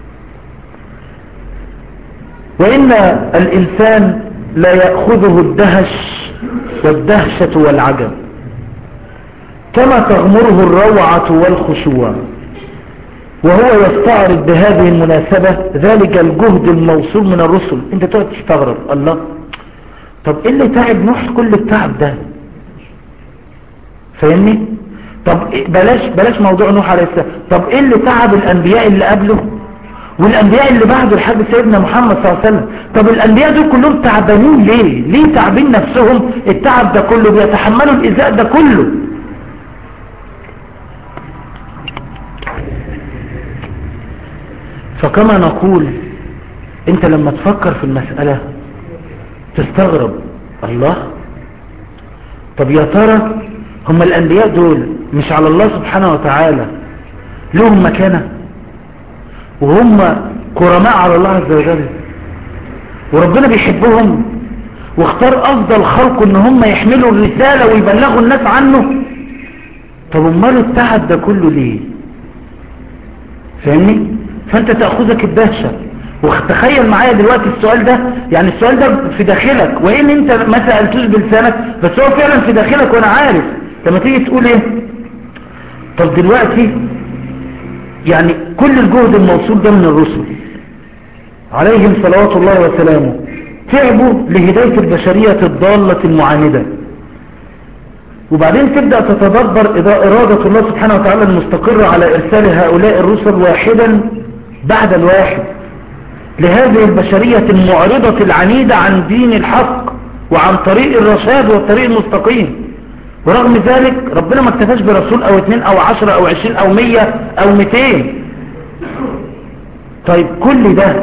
وإن الإنسان لا يأخذه الدهش والدهشة والعجب كما تغمره الروعة والخشوع وهو يستعرض بهذه المناسبة ذلك الجهد الموصول من الرسل انت تقعد تستغرب الله طب ايه اللي تعب نوح كل التعب ده فاهمني طب بلاش بلاش موضوع نوح عليه السلام طب ايه اللي تعب الانبياء اللي قبله والانبياء اللي بعده لحد سيدنا محمد صلى الله عليه وسلم طب الانبياء دول كلهم تعبانين ليه ليه تعبين نفسهم التعب ده كله بيتحملوا الايذاء ده كله فكما نقول انت لما تفكر في المسألة تستغرب الله طب يا ترى هم الانبياء دول مش على الله سبحانه وتعالى لهم مكانة وهم كرماء على الله عز وجل وربنا بيحبهم واختار افضل خلقه ان هم يحملوا الرسالة ويبلغوا الناس عنه طب امال التعب ده كله ليه فاهمني فانت تأخذك الدهشة وتخيل معايا دلوقتي السؤال ده يعني السؤال ده في داخلك وإن انت ما سألتوش بلسانك بس هو فعلا في داخلك وانا عارف لما تيجي تقول ايه طب دلوقتي يعني كل الجهد الموصول ده من الرسل عليهم صلوات الله وسلامه تعبوا لهداية البشرية الضالة المعاندة وبعدين تبدأ تتدبر إذا إرادة الله سبحانه وتعالى المستقرة على إرسال هؤلاء الرسل واحدا بعد الواحد لهذه البشرية المعرضة العنيدة عن دين الحق وعن طريق الرشاد والطريق المستقيم ورغم ذلك ربنا ما اكتفاش برسول او اتنين او عشرة او عشرين او مية او ميتين طيب كل ده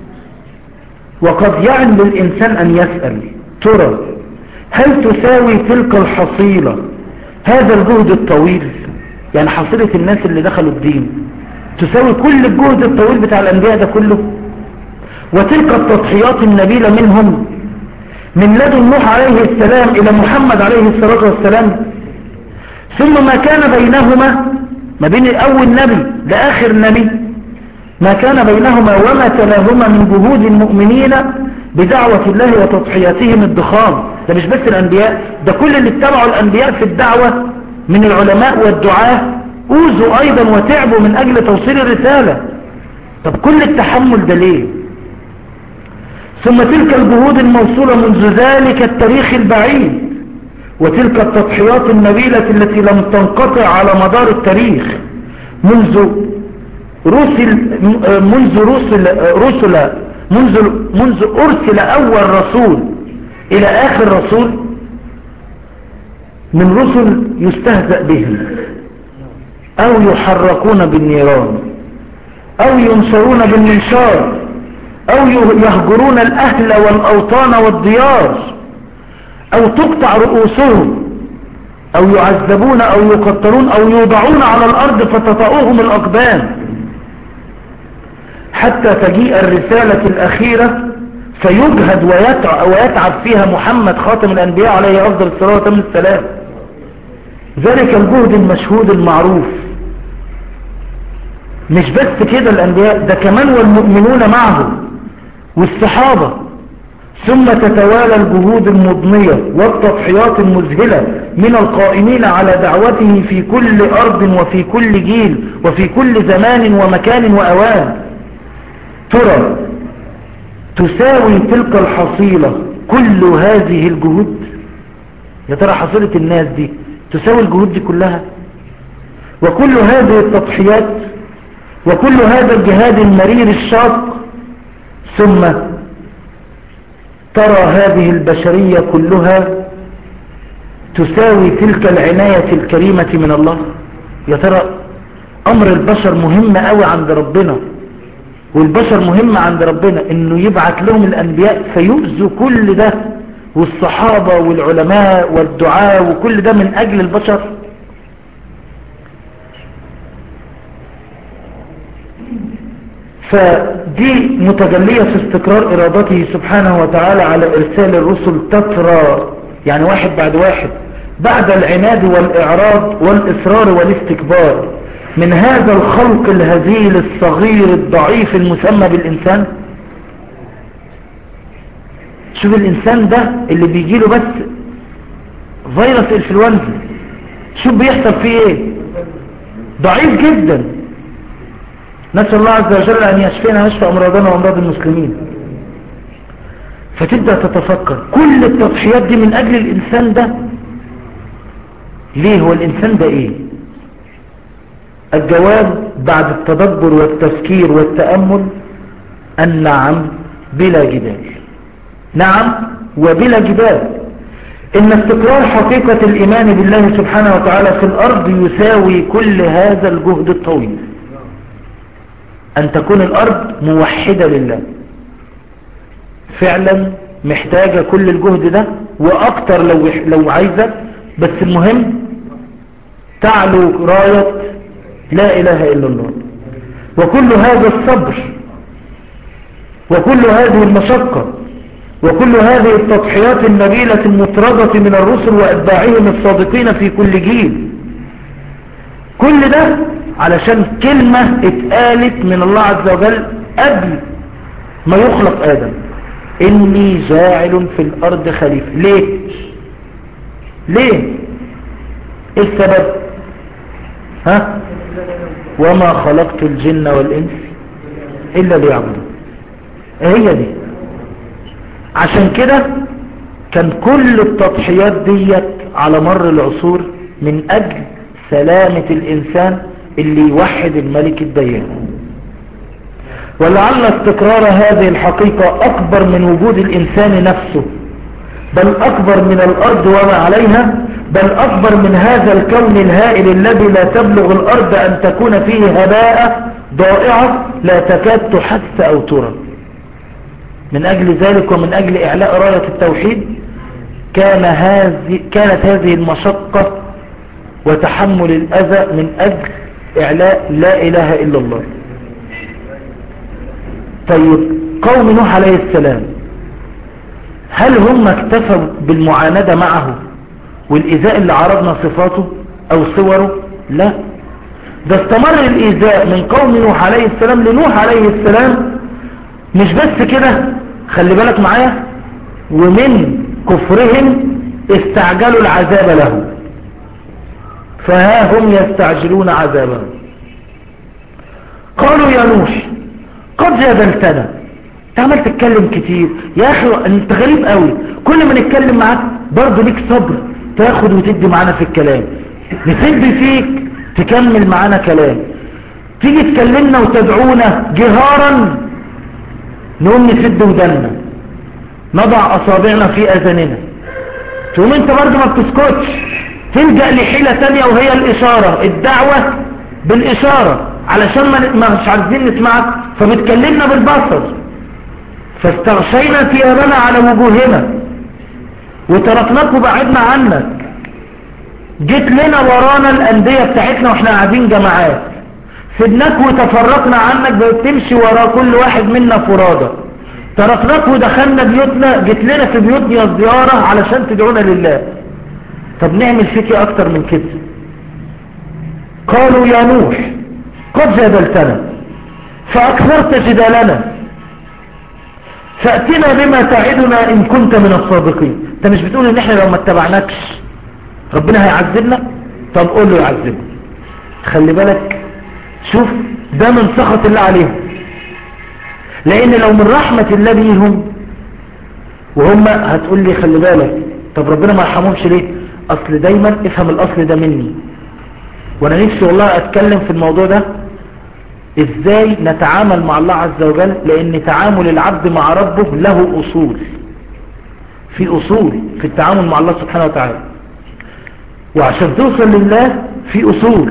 وقد يعني للإنسان أن يسأل ترى هل تساوي تلك الحصيلة هذا الجهد الطويل يعني حصيلة الناس اللي دخلوا الدين تساوي كل الجهد الطويل بتاع الأنبياء ده كله وتلك التضحيات النبيلة منهم من لدن نوح عليه السلام إلى محمد عليه الصلاة والسلام ثم ما كان بينهما ما بين أول نبي لآخر نبي ما كان بينهما وما تلاهما من جهود المؤمنين بدعوة الله وتضحياتهم الضخام ده مش بس الأنبياء ده كل اللي اتبعوا الأنبياء في الدعوة من العلماء والدعاة أوذوا أيضا وتعبوا من أجل توصيل الرسالة طب كل التحمل ده ليه ثم تلك الجهود الموصولة منذ ذلك التاريخ البعيد وتلك التضحيات النبيلة التي لم تنقطع على مدار التاريخ منذ رسل منذ رسل رسل منذ منذ أرسل أول رسول إلى آخر رسول من رسل يستهزأ بهم أو يحرقون بالنيران أو ينصرون بالمنشار أو يهجرون الأهل والأوطان والديار أو تقطع رؤوسهم أو يعذبون أو يقتلون أو يوضعون على الأرض فتطأوهم الأقدام حتى تجيء الرسالة الأخيرة فيجهد ويتعب فيها محمد خاتم الأنبياء عليه أفضل الصلاة والسلام ذلك الجهد المشهود المعروف مش بس كده الأنبياء ده كمان والمؤمنون معه والصحابة ثم تتوالى الجهود المضنية والتضحيات المذهلة من القائمين على دعوته في كل أرض وفي كل جيل وفي كل زمان ومكان وأوان ترى تساوي تلك الحصيلة كل هذه الجهود يا ترى حصيلة الناس دي تساوي الجهود دي كلها وكل هذه التضحيات وكل هذا الجهاد المرير الشاق ثم ترى هذه البشرية كلها تساوي تلك العناية الكريمة من الله يا ترى أمر البشر مهم قوي عند ربنا والبشر مهم عند ربنا انه يبعث لهم الانبياء فيؤذوا كل ده والصحابة والعلماء والدعاء وكل ده من اجل البشر فدي متجلية في استقرار ارادته سبحانه وتعالى على ارسال الرسل تترى يعني واحد بعد واحد بعد العناد والاعراض والاصرار والاستكبار من هذا الخلق الهزيل الصغير الضعيف المسمى بالإنسان شوف الإنسان ده اللي بيجي له بس فيروس الفلونزا شوف بيحصل فيه ايه ضعيف جدا نسأل الله عز وجل أن يشفينا ويشفى أمراضنا وأمراض المسلمين فتبدأ تتفكر كل التضحيات دي من أجل الإنسان ده ليه هو الإنسان ده إيه الجواب بعد التدبر والتفكير والتأمل النعم بلا جدال نعم وبلا جدال إن استقرار حقيقة الإيمان بالله سبحانه وتعالى في الأرض يساوي كل هذا الجهد الطويل أن تكون الأرض موحدة لله فعلا محتاجة كل الجهد ده وأكتر لو, لو عايزة بس المهم تعلو راية لا إله إلا الله وكل هذا الصبر وكل هذه المشقة وكل هذه التضحيات النبيلة المطردة من الرسل وأتباعهم الصادقين في كل جيل كل ده علشان كلمة اتقالت من الله عز وجل قبل ما يخلق آدم إني جاعل في الأرض خليفة ليه ليه ايه السبب ها وما خلقت الجن والإنس إلا ليعبدون هي دي عشان كده كان كل التضحيات ديت على مر العصور من أجل سلامة الإنسان اللي يوحد الملك الديان ولعل استقرار هذه الحقيقة أكبر من وجود الإنسان نفسه بل أكبر من الأرض وما عليها بل أكبر من هذا الكون الهائل الذي لا تبلغ الأرض أن تكون فيه هباء ضائعة لا تكاد تحس أو ترى من أجل ذلك ومن أجل إعلاء راية التوحيد كان هذه كانت هذه المشقة وتحمل الأذى من أجل إعلاء لا إله إلا الله طيب قوم نوح عليه السلام هل هم اكتفوا بالمعاندة معه والإيذاء اللي عرضنا صفاته أو صوره لا ده استمر الإيذاء من قوم نوح عليه السلام لنوح عليه السلام مش بس كده خلي بالك معايا ومن كفرهم استعجلوا العذاب له فها هم يستعجلون عذابه قالوا يا نوح قد جادلتنا انت عمال تتكلم كتير يا اخي انت غريب قوي كل ما نتكلم معاك برضه ليك صبر تاخد وتدي معانا في الكلام نسب فيك تكمل معانا كلام تيجي تكلمنا وتدعونا جهارا نقوم نسد ودنا نضع اصابعنا في اذاننا تقوم انت برضه ما بتسكتش تلجأ لحيلة تانية وهي الاشارة الدعوة بالاشارة علشان ما مش عايزين نسمعك فبتكلمنا بالبصر فاستغشينا ثيابنا على وجوهنا وتركناك وبعدنا عنك جيت لنا ورانا الأندية بتاعتنا واحنا قاعدين جماعات سيبناك وتفرقنا عنك بتمشي ورا كل واحد منا فرادة تركناك ودخلنا بيوتنا جيت لنا في بيوتنا الزيارة علشان تدعونا لله طب نعمل فيك اكتر من كده قالوا يا نوح قد جادلتنا فأكثرت جدالنا فأتنا بما تعدنا إن كنت من الصادقين انت مش بتقول ان احنا لو ما اتبعناكش ربنا هيعذبنا طب قول له يعذبنا خلي بالك شوف ده من سخط الله عليهم لان لو من رحمة الله بيهم وهم هتقول لي خلي بالك طب ربنا ما يرحمهمش ليه اصل دايما افهم الاصل ده مني وانا نفسي والله اتكلم في الموضوع ده ازاي نتعامل مع الله عز وجل لان تعامل العبد مع ربه له اصول في اصول في التعامل مع الله سبحانه وتعالى وعشان توصل لله في اصول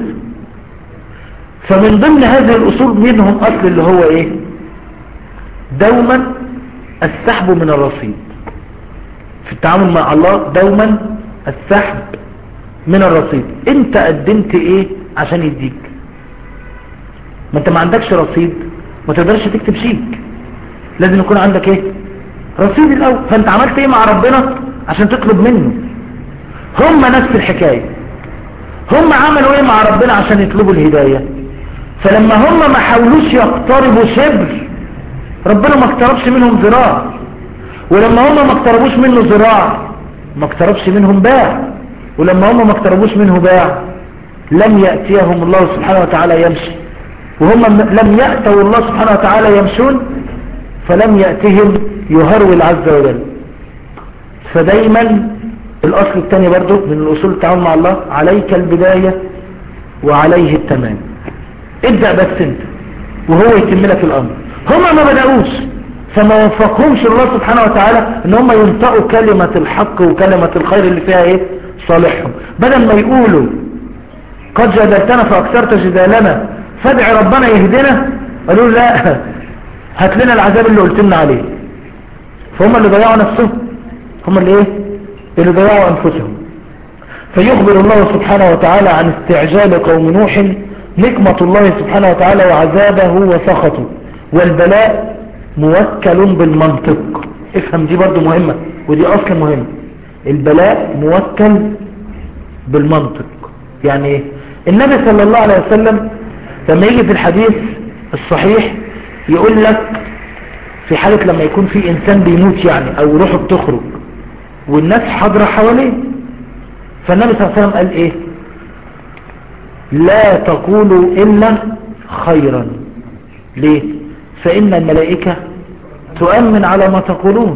فمن ضمن هذه الاصول منهم اصل اللي هو ايه دوما السحب من الرصيد في التعامل مع الله دوما السحب من الرصيد انت قدمت ايه عشان يديك ما انت ما عندكش رصيد ما تقدرش تكتب شيك لازم يكون عندك ايه رصيد الاول فانت عملت ايه مع ربنا عشان تطلب منه هم نفس الحكاية هم عملوا ايه مع ربنا عشان يطلبوا الهداية فلما هم ما حاولوش يقتربوا شبر ربنا ما اقتربش منهم ذراع ولما هم ما اقتربوش منه ذراع ما اقتربش منهم باع ولما هم ما اقتربوش منه باع لم يأتيهم الله سبحانه وتعالى يمشي وهم لم يأتوا الله سبحانه وتعالى يمشون فلم يأتهم يهرول عز وجل فدايما الأصل الثاني برضو من الأصول التعامل مع الله عليك البداية وعليه التمام ابدأ بس انت وهو يتم لك الأمر هم ما بدأوش فما وفقهمش الله سبحانه وتعالى ان هم ينطقوا كلمة الحق وكلمة الخير اللي فيها ايه صالحهم بدل ما يقولوا قد جدلتنا فأكثرت جدالنا فادع ربنا يهدنا قالوا لا هات لنا العذاب اللي قلت لنا عليه فهم اللي ضيعوا نفسهم هم اللي ايه اللي ضيعوا انفسهم فيخبر الله سبحانه وتعالى عن استعجال قوم نوح نقمة الله سبحانه وتعالى وعذابه وسخطه والبلاء موكل بالمنطق افهم دي برضو مهمة ودي اصل مهمة البلاء موكل بالمنطق يعني ايه النبي صلى الله عليه وسلم لما يجي في الحديث الصحيح يقول لك في حالة لما يكون في انسان بيموت يعني او روحه بتخرج والناس حاضرة حواليه فالنبي صلى الله عليه وسلم قال ايه لا تقولوا الا خيرا ليه فان الملائكة تؤمن على ما تقولون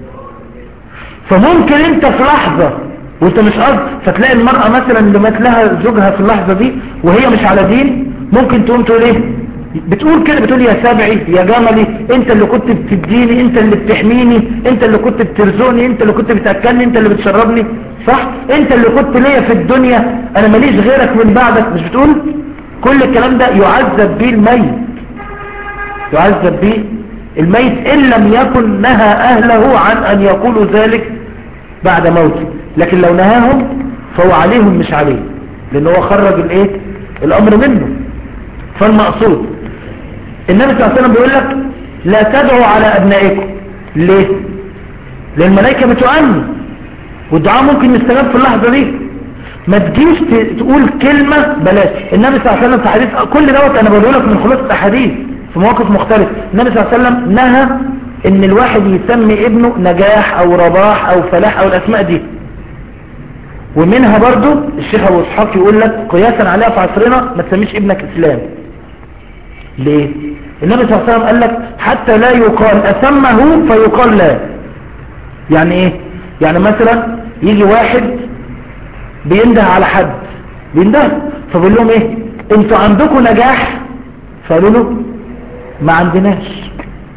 فممكن انت في لحظة وانت مش قصد فتلاقي المرأة مثلا اللي مات لها زوجها في اللحظة دي وهي مش على دين ممكن تقوم تقول ايه بتقول كده بتقول يا سابعي يا جملي انت اللي كنت بتديني انت اللي بتحميني انت اللي كنت بترزقني انت اللي كنت بتأكلني انت اللي بتشربني صح انت اللي كنت ليا في الدنيا انا ماليش غيرك من بعدك مش بتقول كل الكلام ده يعذب به الميت يعذب به الميت ان لم يكن نهى اهله عن ان يقولوا ذلك بعد موته لكن لو نهاهم فهو عليهم مش عليه لان هو خرج الايه الامر منه فالمقصود النبي صلى الله عليه وسلم بيقول لك لا تدعوا على ابنائكم ليه لان الملائكه بتؤمن والدعاء ممكن يستجاب في اللحظه دي ما تجيش تقول كلمه بلاش النبي صلى الله عليه وسلم في حديث كل دوت انا بقول لك من خلاصه احاديث في مواقف مختلفه النبي صلى الله عليه وسلم نهى ان الواحد يسمي ابنه نجاح او رباح او فلاح او الاسماء دي ومنها برضو الشيخ ابو اسحاق يقول لك قياسا عليها في عصرنا ما تسميش ابنك اسلام ليه النبي صلى الله عليه وسلم قال لك حتى لا يقال اسمه فيقال لا يعني ايه يعني مثلا يجي واحد بينده على حد بينده فبيقول لهم ايه انتوا عندكم نجاح فقالوا له ما عندناش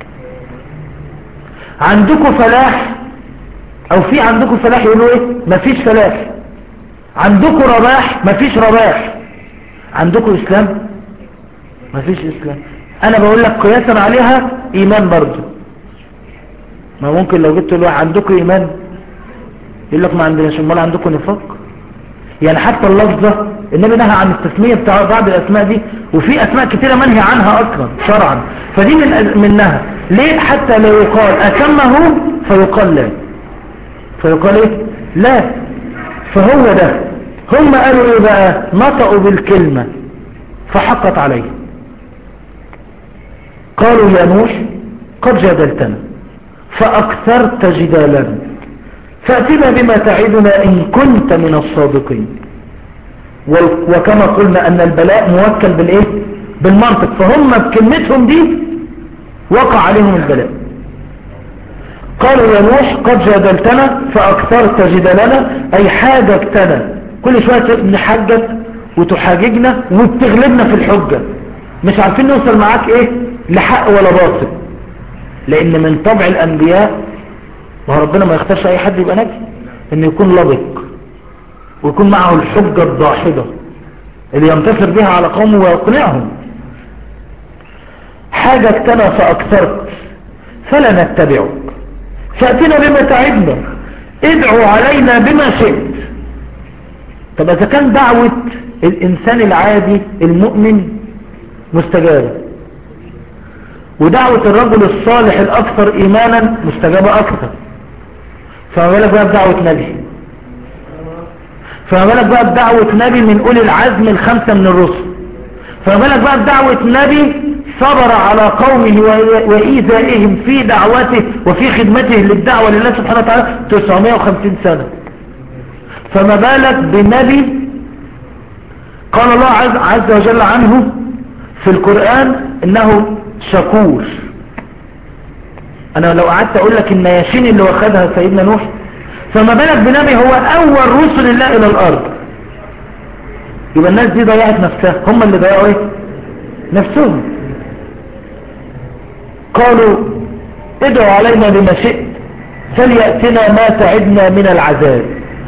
عندكم فلاح او في عندكم فلاح يقولوا ايه مفيش فلاح عندكم رباح مفيش رباح عندكم اسلام مفيش اسلام انا بقول لك قياسا عليها ايمان برضو ما ممكن لو جبت له عندكم ايمان يقول لك ما عندناش امال عندكم نفاق يعني حتى اللفظة النبي نهى عن التسمية بتاع بعض الاسماء دي وفي اسماء كتيرة منهي عنها اصلا شرعا فدي من منها ليه حتى لا يقال اسمه فيقال لا فيقال ايه لا فهو ده هم قالوا ايه بقى نطقوا بالكلمة فحقت عليه قالوا يا نوح قد جادلتنا فأكثرت جدالنا فأتنا بما تعدنا إن كنت من الصادقين وكما قلنا أن البلاء موكل بالإيه؟ بالمنطق فهم بكلمتهم دي وقع عليهم البلاء قالوا يا نوح قد جادلتنا فأكثرت جدالنا أي حاجتنا كل شوية نحجج وتحاججنا وبتغلبنا في الحجة مش عارفين نوصل معاك ايه لحق ولا باطل لان من طبع الانبياء ما ربنا ما يختارش اي حد يبقى نبي انه يكون لبق ويكون معه الحجة الضاحدة اللي ينتصر بها على قومه ويقنعهم حاجتنا فأكثرت فلا نتبعك فأتنا بما تعبنا ادعوا علينا بما شئت طب إذا كان دعوة الإنسان العادي المؤمن مستجابة ودعوة الرجل الصالح الأكثر إيمانا مستجابة أكثر فما بالك بقى بدعوة نبي فما بالك بقى بدعوة نبي من أولي العزم الخمسة من الرسل فما بالك بقى بدعوة نبي صبر على قومه وإيذائهم في دعوته وفي خدمته للدعوة لله سبحانه وتعالى 950 سنة فما بالك بنبي قال الله عز, عز وجل عنه في القرآن انه شكور انا لو قعدت اقول لك ان ياشين اللي واخدها سيدنا نوح فما بالك بنبي هو اول رسل الله الى الارض يبقى الناس دي ضيعت نفسها هم اللي ضيعوا ايه نفسهم قالوا ادعوا علينا بما شئت فليأتنا ما تعدنا من العذاب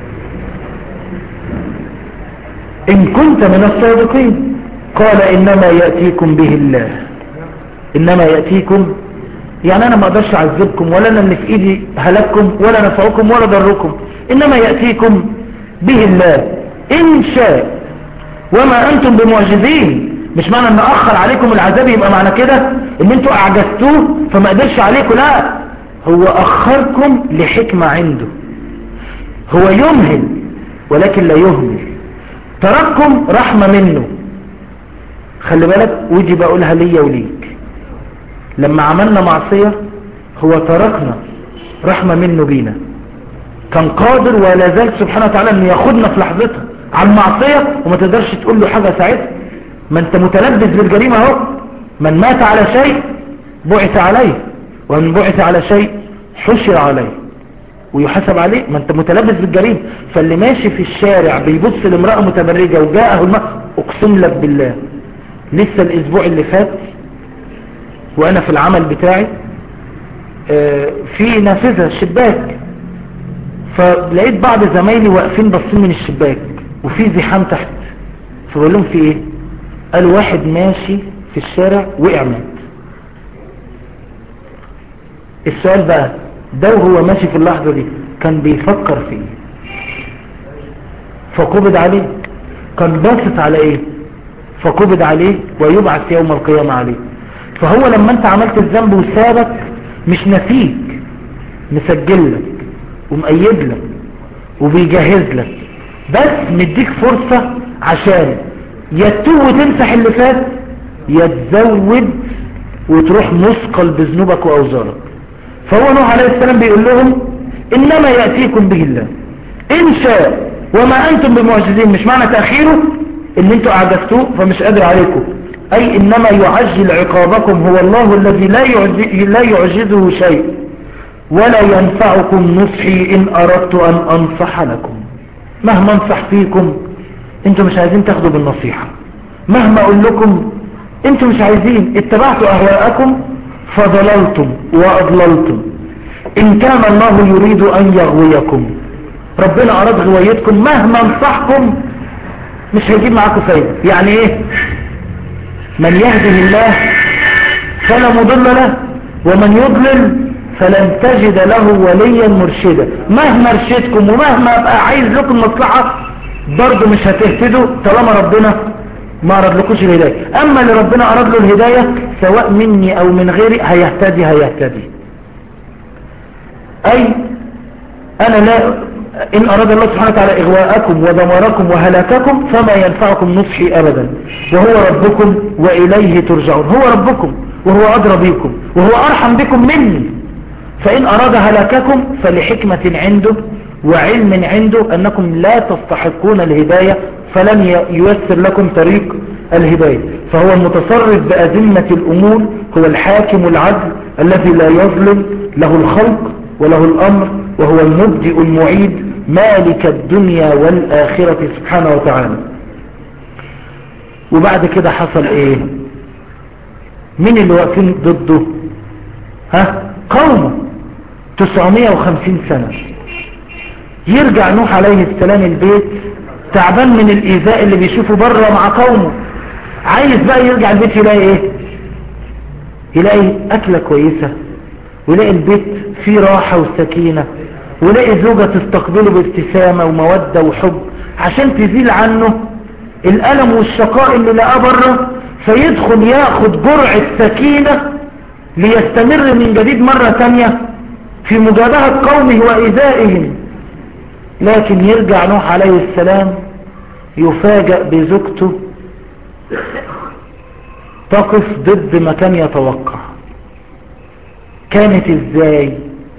إن كنت من الصادقين قال إنما يأتيكم به الله إنما يأتيكم يعني أنا ما أقدرش أعذبكم ولا أنا اللي في إيدي هلككم ولا نفعكم ولا ضركم إنما يأتيكم به الله إن شاء وما أنتم بمعجزين مش معنى أن أخر عليكم العذاب يبقى معنى كده إن أنتوا أعجزتوه فما قدرش عليكم لا هو أخركم لحكمة عنده هو يمهل ولكن لا يهمل ترككم رحمة منه خلي بالك ودي بقولها ليا وليك لما عملنا معصية هو تركنا رحمة منه بينا كان قادر ولا زال سبحانه وتعالى ان ياخدنا في لحظتها على المعصية وما تقدرش تقول له حاجة ساعتها ما انت متلبس بالجريمة اهو من مات على شيء بعث عليه ومن بعث على شيء حشر عليه ويحاسب عليه ما انت متلبس بالجريمة فاللي ماشي في الشارع بيبص لامرأة متبرجة وجاءه الماء اقسم لك بالله لسه الاسبوع اللي فات وانا في العمل بتاعي اه في نافذة شباك فلقيت بعض زمايلي واقفين باصين من الشباك وفي زحام تحت فبقول لهم في ايه قالوا واحد ماشي في الشارع وقع مات السؤال بقى ده وهو ماشي في اللحظة دي كان بيفكر في ايه فقبض عليه كان باصص على ايه فقبض عليه ويبعث يوم القيامة عليه فهو لما انت عملت الذنب وسابك مش نسيك مسجل لك ومقيد لك وبيجهز لك بس مديك فرصة عشان يتوب وتمسح اللي فات يتزود وتروح مثقل بذنوبك واوزارك فهو نوح عليه السلام بيقول لهم انما يأتيكم به الله ان شاء وما انتم بمعجزين مش معنى تأخيره ان انتوا اعجزتوه فمش قادر عليكم اي انما يعجل عقابكم هو الله الذي لا, لا يعجزه شيء ولا ينفعكم نصحي ان اردت ان انصح لكم مهما انصح فيكم انتوا مش عايزين تاخدوا بالنصيحة مهما اقول لكم انتوا مش عايزين اتبعتوا اهواءكم فضللتم واضللتم ان كان الله يريد ان يغويكم ربنا اراد غويتكم مهما انصحكم مش هيجيب معاكم فايدة يعني ايه من يهده الله فلا مضل له ومن يضلل فلن تجد له وليا مرشدا مهما ارشدكم ومهما ابقى عايز لكم مصلحة برضه مش هتهتدوا طالما ربنا ما أراد لكوش الهداية أما اللي ربنا أراد له الهداية سواء مني أو من غيري هيهتدي هيهتدي أي أنا لا إن أراد الله سبحانه وتعالى إغواءكم ودماركم وهلاككم فما ينفعكم نصحي أبدا وهو ربكم وإليه ترجعون هو ربكم وهو أدرى بكم وهو أرحم بكم مني فإن أراد هلاككم فلحكمة عنده وعلم عنده أنكم لا تستحقون الهداية فلن ييسر لكم طريق الهداية فهو المتصرف بأذمة الأمور هو الحاكم العدل الذي لا يظلم له الخلق وله الأمر وهو المبدئ المعيد مالك الدنيا والآخرة سبحانه وتعالى وبعد كده حصل ايه مين اللي واقفين ضده ها قومه 950 سنة يرجع نوح عليه السلام البيت تعبان من الإيذاء اللي بيشوفه بره مع قومه عايز بقى يرجع البيت يلاقي ايه يلاقي أكلة كويسة ويلاقي البيت فيه راحة وسكينة ويلاقي زوجة تستقبله بابتسامة ومودة وحب عشان تزيل عنه الألم والشقاء اللي لقاه بره فيدخل ياخد جرعة سكينة ليستمر من جديد مرة تانية في مجابهة قومه وإيذائهم لكن يرجع نوح عليه السلام يفاجأ بزوجته تقف ضد ما كان يتوقع كانت ازاي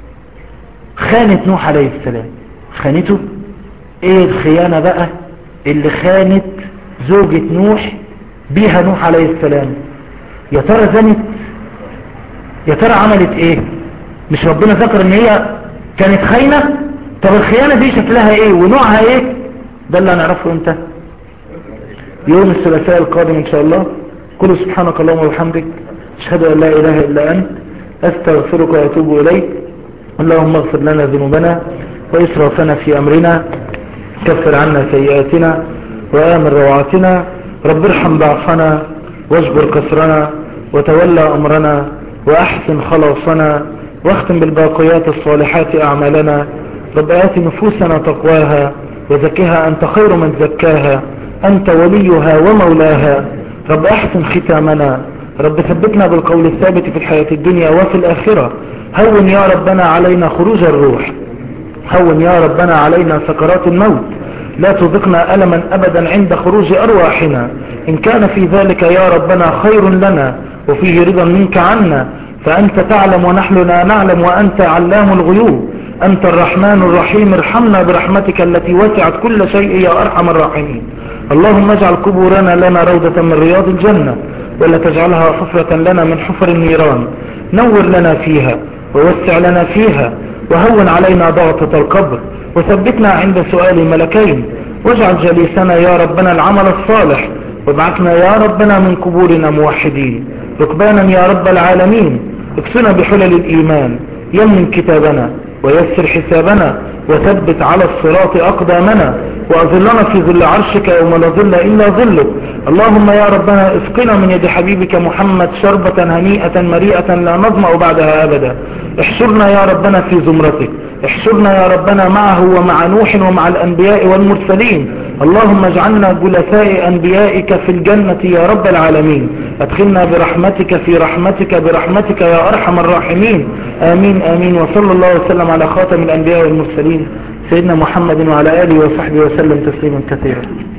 خانت نوح عليه السلام خانته ايه الخيانة بقى اللي خانت زوجة نوح بيها نوح عليه السلام يا ترى زنت يا ترى عملت ايه مش ربنا ذكر ان هي كانت خاينة طب الخيانة دي شكلها ايه ونوعها ايه ده اللي هنعرفه امتى يوم الثلاثاء القادم ان شاء الله قل سبحانك اللهم وبحمدك اشهد ان لا اله الا انت استغفرك واتوب اليك اللهم اغفر لنا ذنوبنا واسرافنا في امرنا كفر عنا سيئاتنا وامن روعاتنا رب ارحم ضعفنا واجبر كسرنا وتولى امرنا واحسن خلاصنا واختم بالباقيات الصالحات اعمالنا رب آت نفوسنا تقواها وزكها أنت خير من زكاها أنت وليها ومولاها رب أحسن ختامنا رب ثبتنا بالقول الثابت في الحياة الدنيا وفي الآخرة هون يا ربنا علينا خروج الروح هون يا ربنا علينا سكرات الموت لا تذقنا ألما أبدا عند خروج أرواحنا إن كان في ذلك يا ربنا خير لنا وفيه رضا منك عنا فأنت تعلم ونحن لا نعلم وأنت علام الغيوب أنت الرحمن الرحيم ارحمنا برحمتك التي وسعت كل شيء يا أرحم الراحمين اللهم اجعل قبورنا لنا روضة من رياض الجنة ولا تجعلها حفرة لنا من حفر النيران نور لنا فيها ووسع لنا فيها وهون علينا ضغطة القبر وثبتنا عند سؤال ملكين واجعل جليسنا يا ربنا العمل الصالح وابعثنا يا ربنا من قبورنا موحدين ركبانا يا رب العالمين اكسنا بحلل الإيمان يمن كتابنا ويسر حسابنا وثبت على الصراط أقدامنا وأظلنا في ظل عرشك يوم لا ظل إلا ظلك اللهم يا ربنا اسقنا من يد حبيبك محمد شربة هنيئة مريئة لا نظمأ بعدها أبدا احشرنا يا ربنا في زمرتك احشرنا يا ربنا معه ومع نوح ومع الأنبياء والمرسلين اللهم اجعلنا جلساء أنبيائك في الجنة يا رب العالمين ادخلنا برحمتك في رحمتك برحمتك يا أرحم الراحمين آمين آمين وصلى الله وسلم على خاتم الأنبياء والمرسلين سيدنا محمد وعلى آله وصحبه وسلم تسليما كثيرا